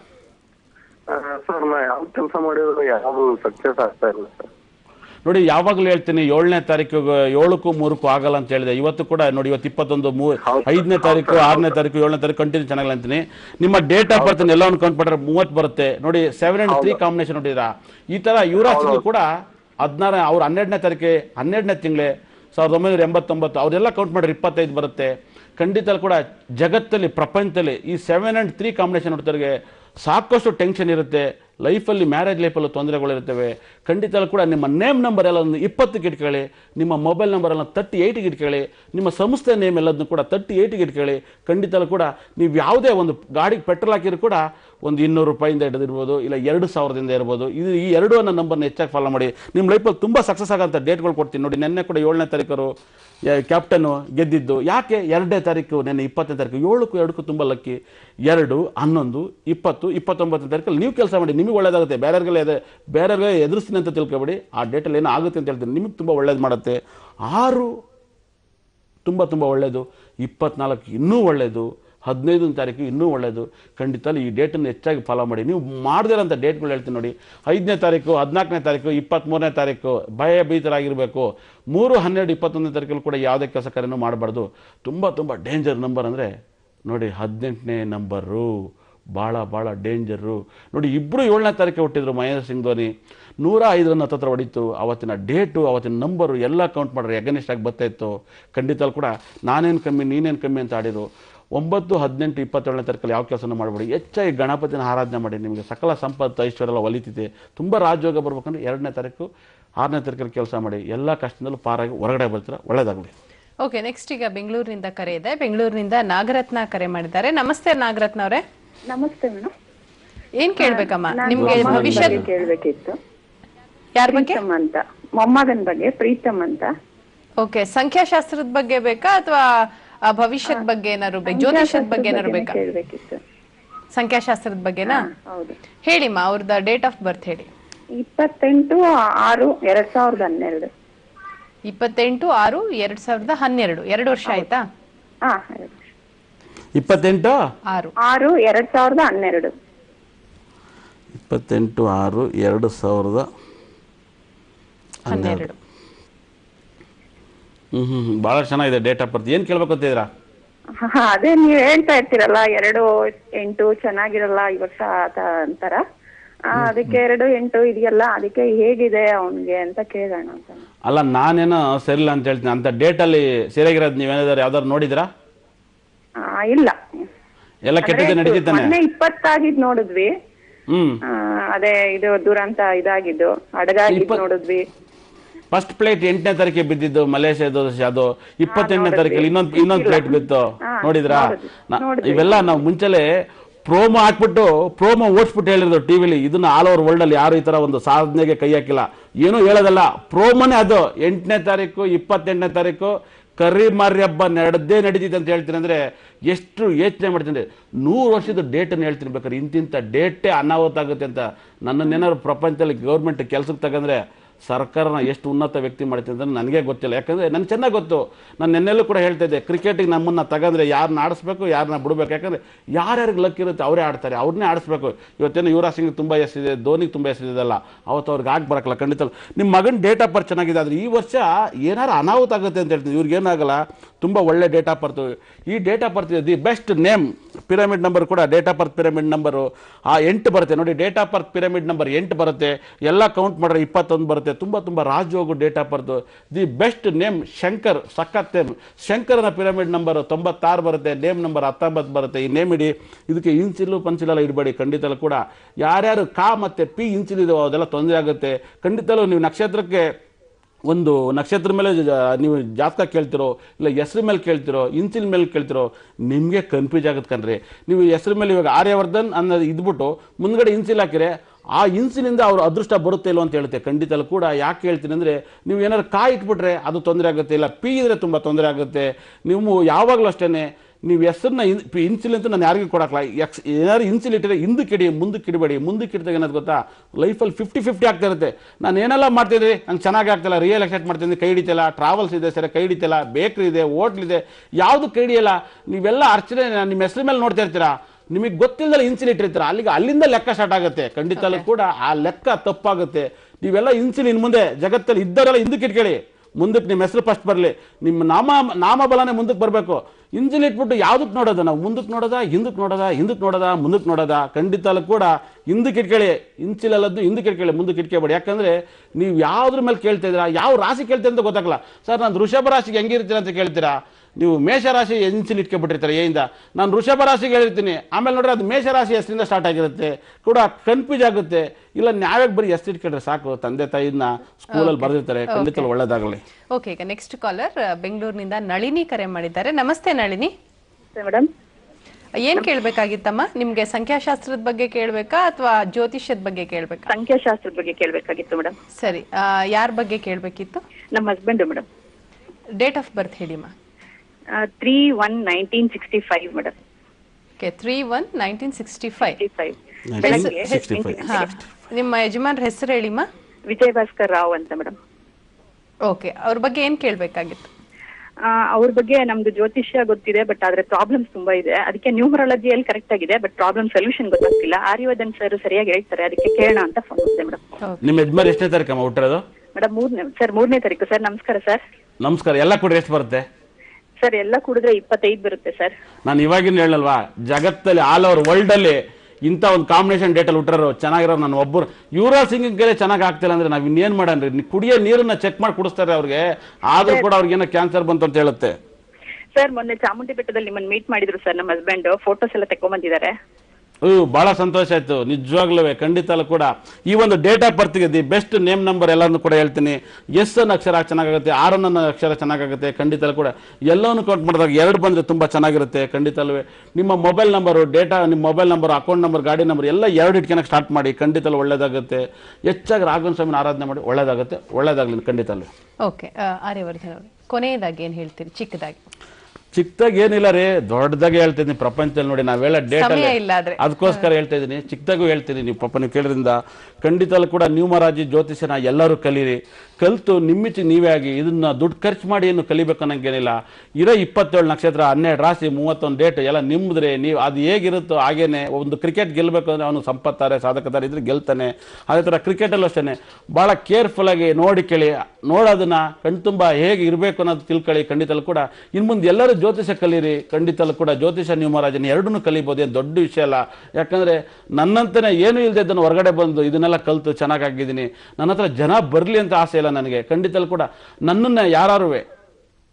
Speaker 4: ಸರ್ ನಾ ಯಾವ ಕೆಲಸ ಮಾಡಿದ್ರು ಯಾವುದು ಸಕ್ಸಸ್ ಆಗ್ತಾ ಇಲ್ಲ ಸರ್
Speaker 1: ನೋಡಿ ಯಾವಾಗಲೂ ಹೇಳ್ತೀನಿ ಏಳನೇ ತಾರೀಕು ಏಳಕ್ಕೂ ಮೂರಕ್ಕೂ ಆಗಲ್ಲ ಅಂತ ಹೇಳಿದೆ ಇವತ್ತು ಕೂಡ ನೋಡಿ ಇವತ್ತು ಇಪ್ಪತ್ತೊಂದು ಮೂ ಐದನೇ ತಾರೀಕು ಆರನೇ ತಾರೀಕು ಏಳನೇ ತಾರೀಕು ಕಂಟಿನ್ಯೂ ಚೆನ್ನಾಗಿಲ್ಲ ಅಂತೀನಿ ನಿಮ್ಮ ಡೇಟ್ ಆಫ್ ಬರ್ತ್ ಎಲ್ಲವನ್ನು ಕೌಂಟ್ ಮಾಡಿದ್ರೆ ಮೂವತ್ತು ಬರುತ್ತೆ ನೋಡಿ ಸೆವೆನ್ ಅಂಡ್ ತ್ರೀ ಕಾಂಬಿನೇಷನ್ ನೋಡಿದ್ರಾ ಈ ಥರ ಯುವರಾಜ್ಗಳು ಕೂಡ ಹದಿನಾರು ಅವ್ರು ಹನ್ನೆರಡನೇ ತಾರೀಕು ಹನ್ನೆರಡನೇ ತಿಂಗಳೇ ಸಾವಿರದ ಒಂಬೈನೂರ ಎಂಬತ್ತೊಂಬತ್ತು ಅವರೆಲ್ಲ ಕೌಂಟ್ ಮಾಡಿದ್ರೆ ಇಪ್ಪತ್ತೈದು ಬರುತ್ತೆ ಖಂಡಿತ ಕೂಡ ಜಗತ್ತಲ್ಲಿ ಪ್ರಪಂಚದಲ್ಲಿ ಈ ಸೆವೆನ್ ಆ್ಯಂಡ್ ತ್ರೀ ಕಾಂಬಿನೇಷನ್ ನೋಡ್ತಾರೆ ಸಾಕಷ್ಟು ಟೆನ್ಷನ್ ಇರುತ್ತೆ ಲೈಫಲ್ಲಿ ಮ್ಯಾರೇಜ್ ಲೈಫಲ್ಲೂ ತೊಂದರೆಗಳಿರ್ತವೆ ಖಂಡಿತ ಕೂಡ ನಿಮ್ಮ ನೇಮ್ ನಂಬರ್ ಎಲ್ಲ ಒಂದು ಇಪ್ಪತ್ತಕ್ಕೆ ಇಟ್ಕೊಳ್ಳಿ ನಿಮ್ಮ ಮೊಬೈಲ್ ನಂಬರ್ ಎಲ್ಲ ತರ್ಟಿ ಏಯ್ಟಿಗೆ ಇಟ್ಕೊಳ್ಳಿ ನಿಮ್ಮ ಸಂಸ್ಥೆ ನೇಮ್ ಎಲ್ಲದನ್ನು ಕೂಡ ತರ್ಟಿ ಏಯ್ಟಿಗೆ ಇಟ್ಕೊಳ್ಳಿ ಖಂಡಿತ ಕೂಡ ನೀವು ಯಾವುದೇ ಒಂದು ಗಾಡಿಗೆ ಪೆಟ್ರೋಲ್ ಹಾಕಿದ್ರು ಕೂಡ ಒಂದು ಇನ್ನೂರು ರೂಪಾಯಿಂದ ಹಿಡಿದಿರ್ಬೋದು ಇಲ್ಲ ಎರಡು ಸಾವಿರದಿಂದ ಇರ್ಬೋದು ಇದು ಈ ಎರಡು ಅನ್ನೋ ನಂಬರ್ನ ಹೆಚ್ಚಾಗಿ ಫಾಲೋ ಮಾಡಿ ನಿಮ್ಮ ಲೈಫಲ್ಲಿ ತುಂಬ ಸಕ್ಸಸ್ ಆಗೋಂಥ ಡೇಟ್ಗಳು ಕೊಡ್ತೀನಿ ನೋಡಿ ನಿನ್ನೆ ಕೂಡ ಏಳನೇ ತಾರೀಕರು ಕ್ಯಾಪ್ಟನ್ನು ಗೆದ್ದಿದ್ದು ಯಾಕೆ ಎರಡನೇ ತಾರೀಕು ನೆನ್ನೆ ಇಪ್ಪತ್ತನೇ ತಾರೀಕು ಏಳಕ್ಕೂ ಎರಡಕ್ಕೂ ತುಂಬ ಲಕ್ಕಿ ಎರಡು ಹನ್ನೊಂದು ಇಪ್ಪತ್ತು ಇಪ್ಪತ್ತೊಂಬತ್ತನೇ ತಾರೀಕಲ್ಲಿ ನೀವು ಕೆಲಸ ಮಾಡಿ ನಿಮಗೆ ಒಳ್ಳೇದಾಗುತ್ತೆ ಬೇರೆಯವ್ರಿಗೆಲ್ಲ ಎದೆ ಬೇರೆಯವ್ರಿಗೆ ಎದುರಿಸ್ತೀನಿ ಅಂತ ತಿಳ್ಕೊಬೇಡಿ ಆ ಡೇಟಲ್ಲಿ ಏನೋ ಆಗುತ್ತೆ ಅಂತ ಹೇಳ್ತೀನಿ ನಿಮಗೆ ತುಂಬ ಒಳ್ಳೇದು ಮಾಡುತ್ತೆ ಆರು ತುಂಬ ತುಂಬ ಒಳ್ಳೆಯದು ಇಪ್ಪತ್ನಾಲ್ಕು ಇನ್ನೂ ಒಳ್ಳೆಯದು ಹದಿನೈದನೇ ತಾರೀಕು ಇನ್ನೂ ಒಳ್ಳೆಯದು ಖಂಡಿತ ಈ ಡೇಟನ್ನು ಹೆಚ್ಚಾಗಿ ಫಾಲೋ ಮಾಡಿ ನೀವು ಮಾಡದಿರೋಂಥ ಡೇಟ್ಗಳು ಹೇಳ್ತೀನಿ ನೋಡಿ ಐದನೇ ತಾರೀಕು ಹದಿನಾಲ್ಕನೇ ತಾರೀಕು ಇಪ್ಪತ್ತ್ಮೂರನೇ ತಾರೀಕು ಭಯ ಭೀತರಾಗಿರಬೇಕು ಮೂರು ಹನ್ನೆರಡು ಇಪ್ಪತ್ತೊಂದನೇ ತಾರೀಕಲ್ಲಿ ಕೂಡ ಯಾವುದೇ ಕೆಲಸ ಕಾರ್ಯನೂ ಮಾಡಬಾರ್ದು ತುಂಬ ತುಂಬ ಡೇಂಜರ್ ನಂಬರ್ ಅಂದರೆ ನೋಡಿ ಹದಿನೆಂಟನೇ ನಂಬರು ಭಾಳ ಭಾಳ ಡೇಂಜರು ನೋಡಿ ಇಬ್ಬರು ಏಳನೇ ತಾರೀಕು ಹುಟ್ಟಿದ್ರು ಮಹೇಂದ್ರ ಸಿಂಗ್ ಧೋನಿ ನೂರ ಐದು ರನ್ ಹತ್ತತ್ರ ಹೊಡಿತು ಅವತ್ತಿನ ಡೇಟು ಅವತ್ತಿನ ನಂಬರು ಎಲ್ಲ ಕೌಂಟ್ ಮಾಡ್ರೆ ಎಗನಿಸ್ಟ್ ಆಗಿ ಬರ್ತಾ ಇತ್ತು ಖಂಡಿತ ಕೂಡ ನಾನೇನು ಕಮ್ಮಿ ನೀನೇನು ಕಮ್ಮಿ ಅಂತ ಆಡಿರು ಒಂಬತ್ತು ಹದಿನೆಂಟು ಇಪ್ಪತ್ತೇಳನೇ ತಾರೀಕಲ್ಲಿ ಯಾವ ಕೆಲಸನೂ ಮಾಡಬೇಡಿ ಹೆಚ್ಚಾಗಿ ಗಣಪತಿನ ಆರಾಧನೆ ಮಾಡಿ ನಿಮಗೆ ಸಕಲ ಸಂಪತ್ತು ಐಶ್ವರ್ಯ ಎಲ್ಲ ಒಲಿತಿದೆ ತುಂಬ ರಾಜಯೋಗ ಬರ್ಬೇಕಂದ್ರೆ ಎರಡನೇ ತಾರೀಕು ಆರನೇ ತಾರೀಕಲ್ಲಿ ಕೆಲಸ ಮಾಡಿ ಎಲ್ಲ ಕಷ್ಟದಲ್ಲೂ ಪಾರಾಗಿ ಹೊರಗಡೆ ಬರ್ತೀರ ಒಳ್ಳೇದಾಗಲಿ
Speaker 2: ಓಕೆ ನೆಕ್ಸ್ಟ್ ಈಗ ಬೆಂಗಳೂರಿನಿಂದ ಕರೆ ಇದೆ ಬೆಂಗಳೂರಿನಿಂದ ನಾಗರತ್ನ ಕರೆ ಮಾಡಿದ್ದಾರೆ ನಮಸ್ತೆ ನಾಗರತ್ನ ಅವರೇ
Speaker 5: ನಮಸ್ತೆ ಮೇಡಮ್
Speaker 2: ಏನ್ ಕೇಳ್ಬೇಕಮ್ಮ
Speaker 5: ನಾನು
Speaker 2: ನಿಮ್ಗೆ
Speaker 5: ಮೊಮ್ಮಗನ್
Speaker 2: ಭವಿಷ್ಯ
Speaker 5: ಬಗ್ಗೆ ಕೇಳ್ಬೇಕಿತ್ತು
Speaker 2: ಯಾರ ಬಗ್ಗೆ
Speaker 5: ಪ್ರೀತಮ್ ಅಂತ ಮೊಮ್ಮಗನ್ ಬಗ್ಗೆ ಪ್ರೀತಮ್ ಅಂತ
Speaker 2: ಓಕೆ ಸಂಖ್ಯಾಶಾಸ್ತ್ರದ ಬಗ್ಗೆ ಬೇಕಾ ಅಥವಾ ಭವಿಷ್ಯದ ಬಗ್ಗೆ ಏನಾದ್ರು ಬೇಕು ಜ್ಯೋತಿಷದ ಬಗ್ಗೆ ಏನಾದ್ರು
Speaker 5: ಬಗ್ಗೆನೇ
Speaker 2: ಬೇಕಾ
Speaker 5: ಕೇಳ್ಬೇಕಿತ್ತು
Speaker 2: ಸಂಖ್ಯಾಶಾಸ್ತ್ರದ ಬಗ್ಗೆನಾ
Speaker 5: ಹೌದು
Speaker 2: ಹೇಳಿಮ್ಮ ಅವ್ರದ್ದು ಡೇಟ್ ಆಫ್ ಬರ್ತ್ ಹೇಳಿ
Speaker 5: ಇಪ್ಪತ್ತೆಂಟು ಆರು ಎರಡ್ ಸಾವಿರದ ಹನ್ನೆರಡು
Speaker 2: ಇಪ್ಪತ್ತೆಂಟು ಆರು ಎರಡ್ ಸಾವಿರದ ಹನ್ನೆರಡು ಎರಡು ವರ್ಷ ಆಯ್ತಾ
Speaker 5: ಹಾ ಎರಡು.
Speaker 1: ಇಪ್ಪತ್ತೆಂಟು
Speaker 2: ಆರು
Speaker 5: ಆರು ಎರಡ್ ಸಾವಿರದ ಹನ್ನೆರಡು
Speaker 1: ಇಪ್ಪತ್ತೆಂಟು ಆರು ಎರಡು ಸಾವಿರದ
Speaker 2: ಹನ್ನೆರಡು
Speaker 1: ಹ್ಞೂ ಹ್ಞೂ ಹ್ಞೂ ಭಾಳ ಚೆನ್ನಾಗಿದೆ ಡೇಟ್ ಆಫ್ ಬರ್ತ್ ಏನು ಕೇಳ್ಬೇಕು ಅಂತಿದ್ದೀರಾ
Speaker 5: ಹಾ, ಅದೇ ನೀವ್ ಹೇಳ್ತಾ ಇರ್ತೀರಲ್ಲ ಎರಡು ಎಂಟು ಚೆನ್ನಾಗಿರಲ್ಲ ಈ ವರ್ಷ ಆತ ಅಂತಾರ ಆ, ಅದಕ್ಕೆ ಎರಡು ಎಂಟು ಇದೆಯಲ್ಲ ಅದಕ್ಕೆ ಹೇಗಿದೆ ಅವನ್ಗೆ ಅಂತ ಕೇಳೋಣ ಅಂತ
Speaker 1: ಅಲ್ಲ ನಾನೇನೋ ಸರಿಲ್ಲ ಅಂತ ಹೇಳ್ತೀನಿ ಅಂತ ಡೇಟಲ್ಲಿ ಸರಿಯಾಗಿರೋದು ನೀವೇನಾದ್ರು ಯಾವ್ದಾದ್ರು ನೋಡಿದ್ರಾ
Speaker 5: ಆ, ಇಲ್ಲ
Speaker 1: ಎಲ್ಲ ಕೆಟ್ಟದ್ದು
Speaker 5: ಅಂದ್ರೆ
Speaker 1: ನಡೀತಿದ್ದಾನೆ
Speaker 5: ಮೊನ್ನೆ ಇಪ್ಪತ್ತಾಗಿದ್ ನೋಡಿದ್ವಿ
Speaker 1: ಹ್ಮ್
Speaker 5: ಆ, ಅದೇ ಇದು ದುರಂತ ಇದಾಗಿದ್ದು ಅಡಗಾಗಿದ್
Speaker 1: ಇಪ್ಪತ್-
Speaker 5: ನೋಡಿದ್ವಿ
Speaker 1: ಫಸ್ಟ್ ಪ್ಲೇಟ್ ಎಂಟನೇ ತಾರೀಕಿಗೆ ಬಿದ್ದಿದ್ದು ಮಲೇಷ್ಯಾದ ಅದು ಇಪ್ಪತ್ತೆಂಟನೇ
Speaker 5: ನೋಡಿದ್ವಿ.
Speaker 1: ತಾರೀಕಲ್ಲಿ ಇನ್ನೊಂದು ಇನ್ನೊಂದು ಪ್ಲೇಟ್ ಬಿತ್ತು
Speaker 5: ಹಾ,
Speaker 1: ನೋಡಿದ್ರಾ
Speaker 5: ನೋಡಿದ್ವಿ.
Speaker 1: ನಾ-
Speaker 5: ನೋಡಿದ್ವಿ.
Speaker 1: ಇವೆಲ್ಲ ನಾವು ಮುಂಚೆಲೆ ಪ್ರೋಮೋ ಹಾಕ್ಬಿಟ್ಟು ಪ್ರೋಮೋ ಓಡಿಸ್ಬಿಟ್ಟು ಹೇಳಿರೋದು ಟಿವಿಲಿ ಇದನ್ನ ಆಲ್ ಓವರ್ ವರ್ಲ್ಡ್ ಅಲ್ಲಿ ಯಾರು ಈ ತರ ಒಂದು ಸಾಧನೆಗೆ ಕೈ ಹಾಕಿಲ್ಲ ಏನೂ ಹೇಳೋದಲ್ಲ ಪ್ರೋಮೋನೇ ಅದು ಎಂಟನೇ ತಾರೀಕು ಇಪ್ಪತ್ತೆಂಟನೇ ತಾರೀಕು ಕರಿ ಮಾರಿ ಹಬ್ಬ ನಡೆದೇ ನಡೀತಿದೆ ಅಂತ ಹೇಳ್ತೀನಿ ಅಂದ್ರೆ ಎಷ್ಟು ಯೋಚನೆ ಮಾಡ್ತೀನಿ ಅಂದ್ರೆ ನೂರು ವರ್ಷದ ಡೇಟನ್ನು ಹೇಳ್ತೀನಿ ಬೇಕಾದ್ರೆ ಇಂತಿಂಥ ಡೇಟೇ ಅನಾಹುತ ಆಗುತ್ತೆ ಅಂತ ನನ್ನನ್ನೇನಾದ್ರು ಪ್ರಪಂಚದಲ್ಲಿ ಗೌರ್ಮೆಂಟ್ ಕೆಲಸಕ್ಕೆ ತಗಂದ್ರೆ ಸರ್ಕಾರನ ಎಷ್ಟು ಉನ್ನತ ವ್ಯಕ್ತಿ ಮಾಡ್ತೀನಿ ಅಂತ ನನಗೆ ಗೊತ್ತಿಲ್ಲ ಯಾಕಂದ್ರೆ ನನಗೆ ಚೆನ್ನಾಗಿ ಗೊತ್ತು ನಾನು ನೆನ್ನೆಲ್ಲೂ ಕೂಡ ಹೇಳ್ತಾ ಇದ್ದೆ ಕ್ರಿಕೆಟಿಗೆ ನಮ್ಮನ್ನ ತಗಂದ್ರೆ ಯಾರನ್ನ ಆಡಿಸ್ಬೇಕು ಯಾರನ್ನ ಬಿಡಬೇಕು ಯಾಕಂದ್ರೆ ಯಾರ್ಯಾರಿಗೆ ಲಕ್ ಇರುತ್ತೆ ಅವರೇ ಆಡ್ತಾರೆ ಅವ್ರನ್ನೇ ಆಡಿಸ್ಬೇಕು ಇವತ್ತೇನು ಯುವರಾಜ್ ಸಿಂಗ್ ತುಂಬ ಹೆಸರಿದೆ ಧೋನಿಗೆ ತುಂಬ ಹೆಸರಿದೆಲ್ಲ ಅವತ್ತು ಅವ್ರಿಗೆ ಆಗಿ ಬರಕಲ್ಲ ಖಂಡಿತ ನಿಮ್ಮ ಮಗನ ಡೇಟ್ ಆಫ್ ಬರ್ತ್ ಚೆನ್ನಾಗಿದೆ ಆದರೆ ಈ ವರ್ಷ ಏನಾರು ಅನಾಹುತ ಆಗುತ್ತೆ ಅಂತ ಹೇಳ್ತೀನಿ ಇವ್ರಿಗೆ ಏನಾಗಲ್ಲ ತುಂಬ ಒಳ್ಳೆ ಡೇಟ್ ಆಫ್ ಬರ್ತ್ ಈ date of birth the best name pyramid number ಕೂಡ date of birth pyramid number ಆ ಎಂಟು ಬರುತ್ತೆ ನೋಡಿ date of birth pyramid number ಎಂಟು ಬರುತ್ತೆ ಎಲ್ಲ ಕೌಂಟ್ ಮಾಡಿದ್ರೆ ಇಪ್ಪತ್ತೊಂದು ಬರುತ್ತೆ ತುಂಬ ತುಂಬ ರಾಜಯೋಗ date of birth the best name Shankar ಸಖತ್ ನೇಮ್ ಶಂಕರನ ಪಿರಮಿಡ್ ನಂಬರ್ ತೊಂಬತ್ತಾರು ಬರುತ್ತೆ ನೇಮ್ ನಂಬರ್ ಹತ್ತೊಂಬತ್ತು ಬರುತ್ತೆ ಈ ನೇಮ್ ಇಡಿ ಇದಕ್ಕೆ ಇನ್ಸಿಲು ಪನ್ಸಿಲೆಲ್ಲ ಇಡಬೇಡಿ ಖಂಡಿತಲೂ ಕೂಡ ಯಾರ್ಯಾರು ಕಾ ಮತ್ತು ಪಿ ಇನ್ಸಿಲಿದೆಯೋ ಅದೆಲ್ಲ ತೊಂದರೆ ಆಗುತ್ತೆ ಖಂಡಿತಲೂ ನೀವು ನಕ್ಷತ್ರಕ್ಕೆ ಒಂದು ನಕ್ಷತ್ರ ಮೇಲೆ ಜ- ನೀವು ಜಾತಕ ಕೇಳ್ತಿರೋ ಇಲ್ಲ ಹೆಸ್ರ ಮೇಲೆ ಕೇಳ್ತಿರೋ ಇನ್ಸಿಲ್ ಮೇಲೆ ಕೇಳ್ತಿರೋ ನಿಮಗೆ ಕನ್ಫ್ಯೂಸ್ ಆಗುತ್ತೆ ಕಣ್ರಿ ನೀವು ಹೆಸ್ರ ಮೇಲೆ ಇವಾಗ ಆರ್ಯವರ್ಧನ್ ಅನ್ನೋದು ಇದ್ಬಿಟ್ಟು ಮುಂದ್ಗಡೆ ಇನ್ಸಿಲ್ ಹಾಕಿರೆ ಆ ಇನ್ಸಿಲಿಂದ ಅವ್ರ ಅದೃಷ್ಟ ಬರುತ್ತೆ ಇಲ್ವ ಅಂತ ಹೇಳುತ್ತೆ ಖಂಡಿತಲ್ಲೂ ಕೂಡ ಯಾಕೆ ಹೇಳ್ತೀನಿ ಅಂದರೆ ನೀವು ಏನಾದ್ರು ಕಾಯಿ ಇಟ್ಬಿಟ್ರೆ ಅದು ತೊಂದರೆ ಆಗುತ್ತೆ ಇಲ್ಲ ಪಿ ಇದ್ರೆ ತುಂಬ ತೊಂದರೆ ಆಗುತ್ತೆ ನೀವು ಯಾವಾಗಲೂ ಅಷ್ಟೇ ನೀವು ಹೆಸರನ್ನ ಇನ್ಸಿಲ್ ಅಂತ ನಾನು ಯಾರಿಗೂ ಕೊಡಕ್ಕಲ್ಲ ಎಕ್ಸ್ ಏನಾದ್ರು ಇನ್ಸಿಲ್ ಇಟ್ಟರೆ ಹಿಂದಕ್ಕೆ ಇಡಿ ಮುಂದಕ್ಕೆ ಇಡಬೇಡಿ ಮುಂದಕ್ಕೆ ಇಡ್ದಾಗ ಏನಾದ್ರು ಗೊತ್ತಾ ಲೈಫಲ್ಲಿ ಫಿಫ್ಟಿ ಫಿಫ್ಟಿ ಆಗ್ತಾ ಇರುತ್ತೆ ನಾನು ಏನೆಲ್ಲ ಮಾಡ್ತಿದ್ರಿ ನಂಗೆ ಚೆನ್ನಾಗಿ ಆಗ್ತಿಲ್ಲ ರಿಯಲ್ ಎಸ್ಟೇಟ್ ಮಾಡ್ತಿದ್ದೀನಿ ಕೈ ಹಿಡಿತಿಲ್ಲ ಟ್ರಾವೆಲ್ಸ್ ಇದೆ ಸರಿ ಕೈ ಹಿಡಿತಿಲ್ಲ ಬೇಕ್ರಿ ಇದೆ ಹೋಟ್ಲ್ ಇದೆ ಯಾವುದು ಕೈ ಹಿಡಿಯಲ್ಲ ನೀವೆಲ್ಲ ಅರ್ಚನೆ ನಿಮ್ಮ ಹೆಸರು ಮೇಲೆ ನೋಡ್ತಾ ಇರ್ತೀರಾ ನಿಮಗೆ ಗೊತ್ತಿಲ್ಲದಲ್ಲ ಇನ್ಸಿಲ್ ಇಟ್ಟಿರ್ತೀರ ಅಲ್ಲಿಗೆ ಅಲ್ಲಿಂದ ಲೆಕ್ಕ ಸ್ಟಾರ್ಟ್ ಆಗುತ್ತೆ ಖಂಡಿತಲ್ಲೂ ಕೂಡ ಆ ಲೆಕ್ಕ ತಪ್ಪಾಗುತ್ತೆ ನೀವೆಲ್ಲ ಇನ್ಸಿಲ್ ಇನ್ ಮುಂದೆ ಜಗತ್ತಲ್ಲಿ ಇದ್ದವರೆಲ್ಲ ಹಿಂದಕ್ಕೆ ಇಟ್ಕೊಳ್ಳಿ ಮುಂದಕ್ಕೆ ನಿಮ್ಮ ಹೆಸರು ಫಸ್ಟ್ ಬರಲಿ ನಿಮ್ಮ ನಾಮ ನಾಮಬಲನೇ ಮುಂದಕ್ಕೆ ಬರಬೇಕು ಇಂಜಿಲ್ ಇಟ್ಬಿಟ್ಟು ಯಾವುದಕ್ಕೆ ನೋಡೋದು ನಾವು ಮುಂದಕ್ಕೆ ನೋಡೋದಾ ಹಿಂದಕ್ಕೆ ನೋಡೋದಾ ಹಿಂದಕ್ಕೆ ನೋಡೋದಾ ಮುಂದಕ್ಕೆ ನೋಡೋದಾ ಖಂಡಿತಲ್ಲೂ ಕೂಡ ಹಿಂದಕ್ಕೆ ಇಟ್ಕೊಳ್ಳಿ ಇಂಚಿಲಲ್ಲದ್ದು ಹಿಂದಕ್ಕೆ ಇಟ್ಕೊಳ್ಳಿ ಮುಂದಕ್ಕೆ ಇಟ್ಕೊಬೇಡಿ ಯಾಕಂದ್ರೆ ನೀವು ಯಾವ್ದ್ರ ಮೇಲೆ ಕೇಳ್ತಾ ಇದ್ದೀರಾ ಯಾವ ರಾಶಿ ಕೇಳ್ತೀರ ಅಂತ ಗೊತ್ತಾಗಲ್ಲ ಸರ್ ನಾನು ವೃಷಭ ರಾಶಿಗೆ ಹೆಂಗಿರ್ತೀರ ಅಂತ ಕೇಳ್ತೀರಾ ನೀವು ಮೇಷರಾಶಿ ಎನ್ಸಿಲ್ ಇಟ್ಕೊಬಿಟ್ಟಿರ್ತಾರೆ ಏಯಿಂದ ನಾನು ವೃಷಭ ರಾಶಿಗೆ ಹೇಳಿರ್ತೀನಿ ಆಮೇಲೆ ನೋಡ್ರೆ ಅದು ಮೇಷರಾಶಿ ಹೆಸರಿಂದ ಸ್ಟಾರ್ಟ್ ಆಗಿರುತ್ತೆ ಕೂಡ ಕನ್ಫ್ಯೂಸ್ ಆಗುತ್ತೆ ಇಲ್ಲ ನ್ಯಾಯಕ್ಕೆ ಬರೀ ಎಷ್ಟು ಇಟ್ಕೊಂಡ್ರೆ ಸಾಕು ತಂದೆ ತಾಯಿನ ಸ್ಕೂಲಲ್ಲಿ ಬರೆದಿರ್ತಾರೆ ಖಂಡಿತ ಒಳ್ಳೇದಾಗಲಿ
Speaker 2: ಓಕೆ ಈಗ ನೆಕ್ಸ್ಟ್ ಕಾಲರ್ ಬೆಂಗಳೂರಿನಿಂದ ನಳಿನಿ ಕರೆ ಮಾಡಿದ್ದಾರೆ ನಮಸ್ತೆ ನಳಿನಿ
Speaker 5: ಮೇಡಮ್
Speaker 2: ಏನ್ ಕೇಳ್ಬೇಕಾಗಿತ್ತಮ್ಮ ನಿಮ್ಗೆ ಸಂಖ್ಯಾಶಾಸ್ತ್ರದ ಬಗ್ಗೆ ಕೇಳ್ಬೇಕಾ ಅಥವಾ ಜ್ಯೋತಿಷ್ಯದ ಬಗ್ಗೆ ಕೇಳ್ಬೇಕಾ
Speaker 5: ಸಂಖ್ಯಾಶಾಸ್ತ್ರದ ಬಗ್ಗೆ ಕೇಳ್ಬೇಕಾಗಿತ್ತು ಮೇಡಮ್
Speaker 2: ಸರಿ ಯಾರ ಬಗ್ಗೆ ಕೇಳ್ಬೇಕಿತ್ತು
Speaker 5: ನಮ್ಮ husband madam
Speaker 2: date of birth ಹೇಳಿಮ್ಮ
Speaker 5: three one nineteen sixty five madam
Speaker 2: okay three one nineteen sixty five
Speaker 5: sixty five
Speaker 1: 1965.
Speaker 2: ಹಾ ನಿಮ್ಮ ಯಜಮಾನ್ರ ಹೆಸರು ಹೇಳಿಮ್ಮ
Speaker 5: ವಿಜಯ್ ಭಾಸ್ಕರ್ ರಾವ್ ಅಂತ ಮೇಡಮ್
Speaker 2: ಓಕೆ ಅವ್ರ ಬಗ್ಗೆ ಏನ್ ಕೇಳ್ಬೇಕಾಗಿತ್ತು
Speaker 5: ಅವ್ರ ಬಗ್ಗೆ ನಮ್ದು ಜ್ಯೋತಿಷ್ಯ ಗೊತ್ತಿದೆ ಬಟ್ ಆದ್ರೆ ಪ್ರಾಬ್ಲಮ್ಸ್ ತುಂಬಾ ಇದೆ ಅದಕ್ಕೆ ನ್ಯೂಮರಾಲಜಿಯಲ್ಲಿ ಕರೆಕ್ಟ್ ಆಗಿದೆ ಬಟ್ ಪ್ರಾಬ್ಲಮ್ ಸೊಲ್ಯೂಷನ್ ಗೊತ್ತಾಗ್ತಿಲ್ಲ ಆರ್ಯವರ್ಧನ್ ಸರ್ ಸರಿಯಾಗಿ ಹೇಳ್ತಾರೆ ಅದಕ್ಕೆ ಕೇಳೋಣ ಅಂತ ಫೋನ್ ಮಾಡಿದೆ ಮೇಡಮ್
Speaker 1: ನಿಮ್ಮ ಯಜಮಾನ್ ಎಷ್ಟನೇ ತಾರೀಕಮ್ಮ ಹುಟ್ಟಿರೋದು
Speaker 5: ಮೇಡಮ್ ಮೂರನೇ ಸರ್ ಮೂರನೇ ತಾರೀಕು ಸರ್ ನಮಸ್ಕಾರ ಸರ್
Speaker 1: ನಮಸ್ಕಾರ ಎಲ್ಲ ಕೂಡ ಎಷ್ಟು ಬರುತ್ತೆ
Speaker 5: ಸರ್ ಎಲ್ಲ ಕುಡಿದ್ರೆ ಇಪ್ಪತ್ತೈದು ಬರುತ್ತೆ ಸರ್
Speaker 1: ನಾನು ಇವಾಗಿನ ಹೇಳಲ್ವಾ ಜಗತ್ತಲ್ಲಿ ಆಲ್ ಓವರ್ ವರ್ಲ್ಡ್ ಅಲ್ಲಿ ಇಂಥ ಒಂದು ಕಾಂಬಿನೇಷನ್ ಡೇಟಲ್ಲಿ ಹುಟ್ಟಿರೋ ಚೆನ್ನಾಗಿರೋ ನಾನು ಒಬ್ಬರು ಯುವರಾಜ್ ಸಿಂಗ್ ಕೈಲಿ ಚೆನ್ನಾಗಿ ಆಗ್ತಿಲ್ಲ ಅಂದ್ರೆ ನಾವು ಇನ್ನೇನು ಮಾಡನ್ರಿ ನಿ- ಕುಡಿಯೋ ನೀರನ್ನ ಚೆಕ್ ಮಾಡಿ ಕುಡಿಸ್ತಾರೆ ಅವ್ರಿಗೆ ಆದ್ರೂ ಕೂಡ ಅವ್ರಿಗೆ ಏನೋ ಕ್ಯಾನ್ಸರ್ ಬಂತು ಅಂತ ಹೇಳುತ್ತೆ
Speaker 5: ಸರ್ ಮೊನ್ನೆ ಚಾಮುಂಡಿ ಬೆಟ್ಟದಲ್ಲಿ ನಿಮ್ಮನ್ನ ಮೀಟ್ ಮಾಡಿದ್ರು ಸರ್ ನಮ್ಮ ಹಸ್ಬೆಂಡ್ ಫೋಟೋಸ್ ಎಲ್ಲ ತಗೊಂಬಂದಿದ್ದಾರೆ
Speaker 1: ಅಯ್ಯೋ ಬಹಳ ಸಂತೋಷ ಆಯ್ತು ನಿಜವಾಗ್ಲೂ ಖಂಡಿತಲ್ಲೂ ಕೂಡ ಈ ಒಂದು ಡೇಟ್ ಆಫ್ ಬರ್ತ್ಗೆ ದಿ ಬೆಸ್ಟ್ ನೇಮ್ ನಂಬರ್ ಎಲ್ಲಾನು ಕೂಡ ಹೇಳ್ತೀನಿ ಎಸ್ ಅನ್ನ ಅಕ್ಷರ ಚೆನ್ನಾಗಾಗುತ್ತೆ ಆರ್ ಅನ್ನ ಅಕ್ಷರ ಚೆನ್ನಾಗಾಗುತ್ತೆ ಖಂಡಿತಲ್ಲೂ ಕೂಡ ಎಲ್ಲವನ್ನು ಕೌಂಟ್ ಮಾಡಿದಾಗ ಎರಡು ಬಂದ್ರೆ ತುಂಬಾ ಚೆನ್ನಾಗಿರುತ್ತೆ ಖಂಡಿತಲ್ವೇ ನಿಮ್ಮ ಮೊಬೈಲ್ ನಂಬರು ಡೇಟಾ ನಿಮ್ಮ ಮೊಬೈಲ್ ನಂಬರ್ ಅಕೌಂಟ್ ನಂಬರ್ ಗಾಡಿ ನಂಬರ್ ಎಲ್ಲ ಎರಡು ಇಟ್ಕೊಳಕ್ಕೆ ಸ್ಟಾರ್ಟ್ ಮಾಡಿ ಖಂಡಿತಲ್ಲೂ ಒಳ್ಳೇದಾಗುತ್ತೆ ಹೆಚ್ಚಾಗಿ ರಾಘವನ್ ಸ್ವಾಮಿನ ಆರಾಧನೆ ಮಾಡಿ ಒಳ್ಳೇದಾಗುತ್ತೆ ಒಳ್ಳೇದಾಗ್ಲಿ ಖಂಡಿತಲ್ವೇ
Speaker 2: ಓಕೆ ಆರ್ಯವರ್ಧನ್ ಅವರು ಕೊನೆಯದಾಗಿ ಏನ್ ಹೇಳ್ತೀರಿ ಚಿಕ್ಕದಾಗಿ
Speaker 1: ಚಿಕ್ಕದಾಗಿ ಏನಿಲ್ಲ ರೀ ದೊಡ್ಡದಾಗಿ ಹೇಳ್ತಿದ್ದೀನಿ ಪ್ರಪಂಚದಲ್ಲಿ ನೋಡಿ ನಾವೆಲ್ಲ ಡೇಟ್
Speaker 2: ಸಮಯ ಇಲ್ಲ ಆದ್ರೆ.
Speaker 1: ಅದಕ್ಕೋಸ್ಕರ ಹೇಳ್ತಾ ಇದ್ದೀನಿ ಚಿಕ್ಕದಾಗೂ ಹೇಳ್ತೀನಿ ನೀವು ಪಾಪ ನೀವು ಕೇಳಿದ್ರಿಂದ ಖಂಡಿತಲ್ಲೂ ಕೂಡ ನ್ಯೂಮರಾಜಿ ಜ್ಯೋತಿಷನ ಎಲ್ಲರೂ ಕಲೀರಿ ಕಲಿತು ನಿಮ್ಮಿಚ್ಚಿ ನೀವೇ ಆಗಿ ಇದನ್ನ ದುಡ್ಡು ಖರ್ಚು ಮಾಡಿ ಏನು ಕಲಿಬೇಕು ಅನ್ನಂಗೇನಿಲ್ಲ ಇರೋ ಇಪ್ಪತ್ತೇಳು ನಕ್ಷತ್ರ ಹನ್ನೆರಡು ರಾಶಿ ಮೂವತ್ತೊಂದು ಡೇಟ್ ಎಲ್ಲ ನಿಮ್ದ್ರೆ ನೀವು ಅದು ಹೇಗಿರುತ್ತೋ ಹಾಗೇನೆ ಒಂದು ಕ್ರಿಕೆಟ್ ಗೆಲ್ಲಬೇಕು ಅಂದರೆ ಅವನು ಸಂಪತ್ತಾರೆ ಸಾಧಕತಾರೆ ಇದ್ರೆ ಗೆಲ್ತಾನೆ ಅದೇ ಥರ ಕ್ರಿಕೆಟಲ್ಲೂ ಅಷ್ಟೇ ಭಾಳ ಕೇರ್ಫುಲ್ಲಾಗಿ ನೋಡಿ ಕೇಳಿ ನೋಡೋದನ್ನ ಕಣ್ತುಂಬ ಹೇಗೆ ಇರಬೇಕು ಅನ್ನೋದು ತಿಳ್ಕೊಳ್ಳಿ ಖಂಡಿತಲ್ಲೂ ಕೂಡ ಇನ್ನು ಮುಂದೆ ಎಲ್ಲರೂ ಜ್ಯೋತಿಷ ಕಲೀರಿ ಖಂಡಿತಲ್ಲೂ ಕೂಡ ಜ್ಯೋತಿಷ ನ್ಯೂಮರಾಜನ ಎರಡನ್ನೂ ಕಲಿಬೋದು ಏನು ದೊಡ್ಡ ವಿಷಯ ಅಲ್ಲ ಯಾಕಂದರೆ ನನ್ನಂತನೇ ಏನೂ ಇಲ್ಲದೆ ಇದನ್ನು ಹೊರಗಡೆ ಬಂದು ಇದನ್ನೆಲ್ಲ ಕಲಿತು ಚೆನ್ನಾಗಿದ್ದೀನಿ ನನ್ನ ಹತ್ರ ಜನ ಬರಲಿ ಅಂತ ಆಸೆ ಇಲ್ಲ ನನಗೆ ಖಂಡಿತಲ್ಲೂ ಕೂಡ ನನ್ನನ್ನು ಯಾರು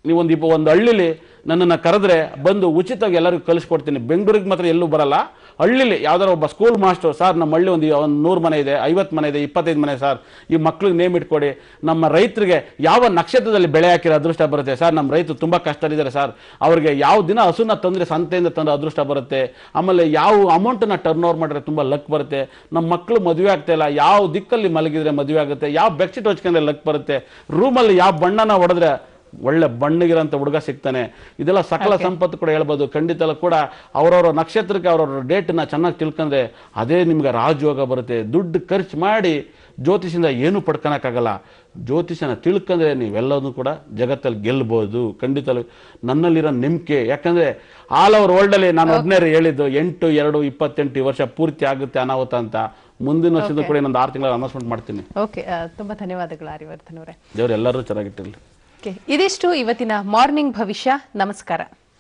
Speaker 1: ನೀವೊಂದು ಇಪ್ಪ ಒಂದು ಹಳ್ಳಿಲಿ ನನ್ನನ್ನು ಕರೆದ್ರೆ ಬಂದು ಉಚಿತವಾಗಿ ಎಲ್ಲರಿಗೂ ಕಲಿಸ್ಕೊಡ್ತೀನಿ ಬೆಂಗಳೂರಿಗೆ ಮಾತ್ರ ಎಲ್ಲೂ ಬರಲ್ಲ ಹಳ್ಳಿಲಿ ಯಾವ್ದಾರು ಒಬ್ಬ ಸ್ಕೂಲ್ ಮಾಸ್ಟರ್ ಸರ್ ನಮ್ಮ ಹಳ್ಳಿ ಒಂದು ಒಂದು ನೂರು ಮನೆ ಇದೆ ಐವತ್ತು ಮನೆ ಇದೆ ಇಪ್ಪತ್ತೈದು ಮನೆ ಸರ್ ಈ ಮಕ್ಳಿಗೆ ನೇಮ್ ಇಟ್ಕೊಡಿ ನಮ್ಮ ರೈತರಿಗೆ ಯಾವ ನಕ್ಷತ್ರದಲ್ಲಿ ಬೆಳೆ ಹಾಕಿರೋ ಅದೃಷ್ಟ ಬರುತ್ತೆ ಸರ್ ನಮ್ಮ ರೈತರು ತುಂಬ ಕಷ್ಟದಲ್ಲಿದ್ದಾರೆ ಸರ್ ಅವ್ರಿಗೆ ಯಾವ ದಿನ ಹಸುನ ತಂದರೆ ಸಂತೆಯಿಂದ ತಂದ್ರೆ ಅದೃಷ್ಟ ಬರುತ್ತೆ ಆಮೇಲೆ ಯಾವ ಅಮೌಂಟನ್ನ ಟರ್ನ್ ಓವರ್ ಮಾಡಿದ್ರೆ ತುಂಬ ಲಕ್ ಬರುತ್ತೆ ನಮ್ಮ ಮಕ್ಕಳು ಮದುವೆ ಆಗ್ತಾ ಇಲ್ಲ ಯಾವ ದಿಕ್ಕಲ್ಲಿ ಮಲಗಿದ್ರೆ ಮದುವೆ ಆಗುತ್ತೆ ಯಾವ ಬೆಡ್ಶೀಟ್ ಹೊಚ್ಕೊಂಡ್ರೆ ಲಕ್ ಬರುತ್ತೆ ರೂಮಲ್ಲಿ ಯಾವ ಬಣ್ಣನ ಹೊಡೆದ್ರೆ ಒಳ್ಳೆ ಬಣ್ಣಗಿರೋಂಥ ಹುಡುಗ ಸಿಗ್ತಾನೆ ಇದೆಲ್ಲ ಸಕಲ ಸಂಪತ್ತು ಕೂಡ ಹೇಳ್ಬೋದು ಖಂಡಿತ ಕೂಡ ಅವರವರ ನಕ್ಷತ್ರಕ್ಕೆ ಅವರವರ ಡೇಟನ್ನ ಚೆನ್ನಾಗಿ ತಿಳ್ಕೊಂಡ್ರೆ ಅದೇ ನಿಮ್ಗೆ ರಾಜಯೋಗ ಬರುತ್ತೆ ದುಡ್ಡು ಖರ್ಚು ಮಾಡಿ ಜ್ಯೋತಿಷಿಂದ ಏನು ಪಡ್ಕೊಳಕ್ಕಾಗಲ್ಲ ಜ್ಯೋತಿಷನ ತಿಳ್ಕೊಂಡ್ರೆ ನೀವೆಲ್ಲದೂ ಕೂಡ ಜಗತ್ತಲ್ಲಿ ಗೆಲ್ಬೋದು ಖಂಡಿತ ನನ್ನಲ್ಲಿರೋ ನಂಬಿಕೆ ಯಾಕಂದ್ರೆ ಆಲ್ ಓವರ್ ವರ್ಲ್ಡಲ್ಲಿ ನಾನು ಒಬ್ಬನೇ ಹೇಳಿದ್ದು ಎಂಟು ಎರಡು ಇಪ್ಪತ್ತೆಂಟು ಈ ವರ್ಷ ಪೂರ್ತಿ ಆಗುತ್ತೆ ಅನಾಹುತ ಅಂತ ಮುಂದಿನ ವರ್ಷದ ಕೂಡ ಇನ್ನೊಂದು ಆರು ತಿಂಗಳ ಅನೌನ್ಸ್ಮೆಂಟ್ ಮಾಡ್ತೀನಿ
Speaker 2: ಓಕೆ ತುಂಬಾ ಧನ್ಯವಾದಗಳು ಆರ್ಯವರ್ಧನ್ ಅವರೇ
Speaker 1: ದೇವ್ರು ಎಲ್ಲರೂ ಚೆನ್ನಾಗಿಟ್ಟಿರಲಿ
Speaker 2: ಓಕೆ ಇದಿಷ್ಟು ಇವತ್ತಿನ ಮಾರ್ನಿಂಗ್ ಭವಿಷ್ಯ ನಮಸ್ಕಾರ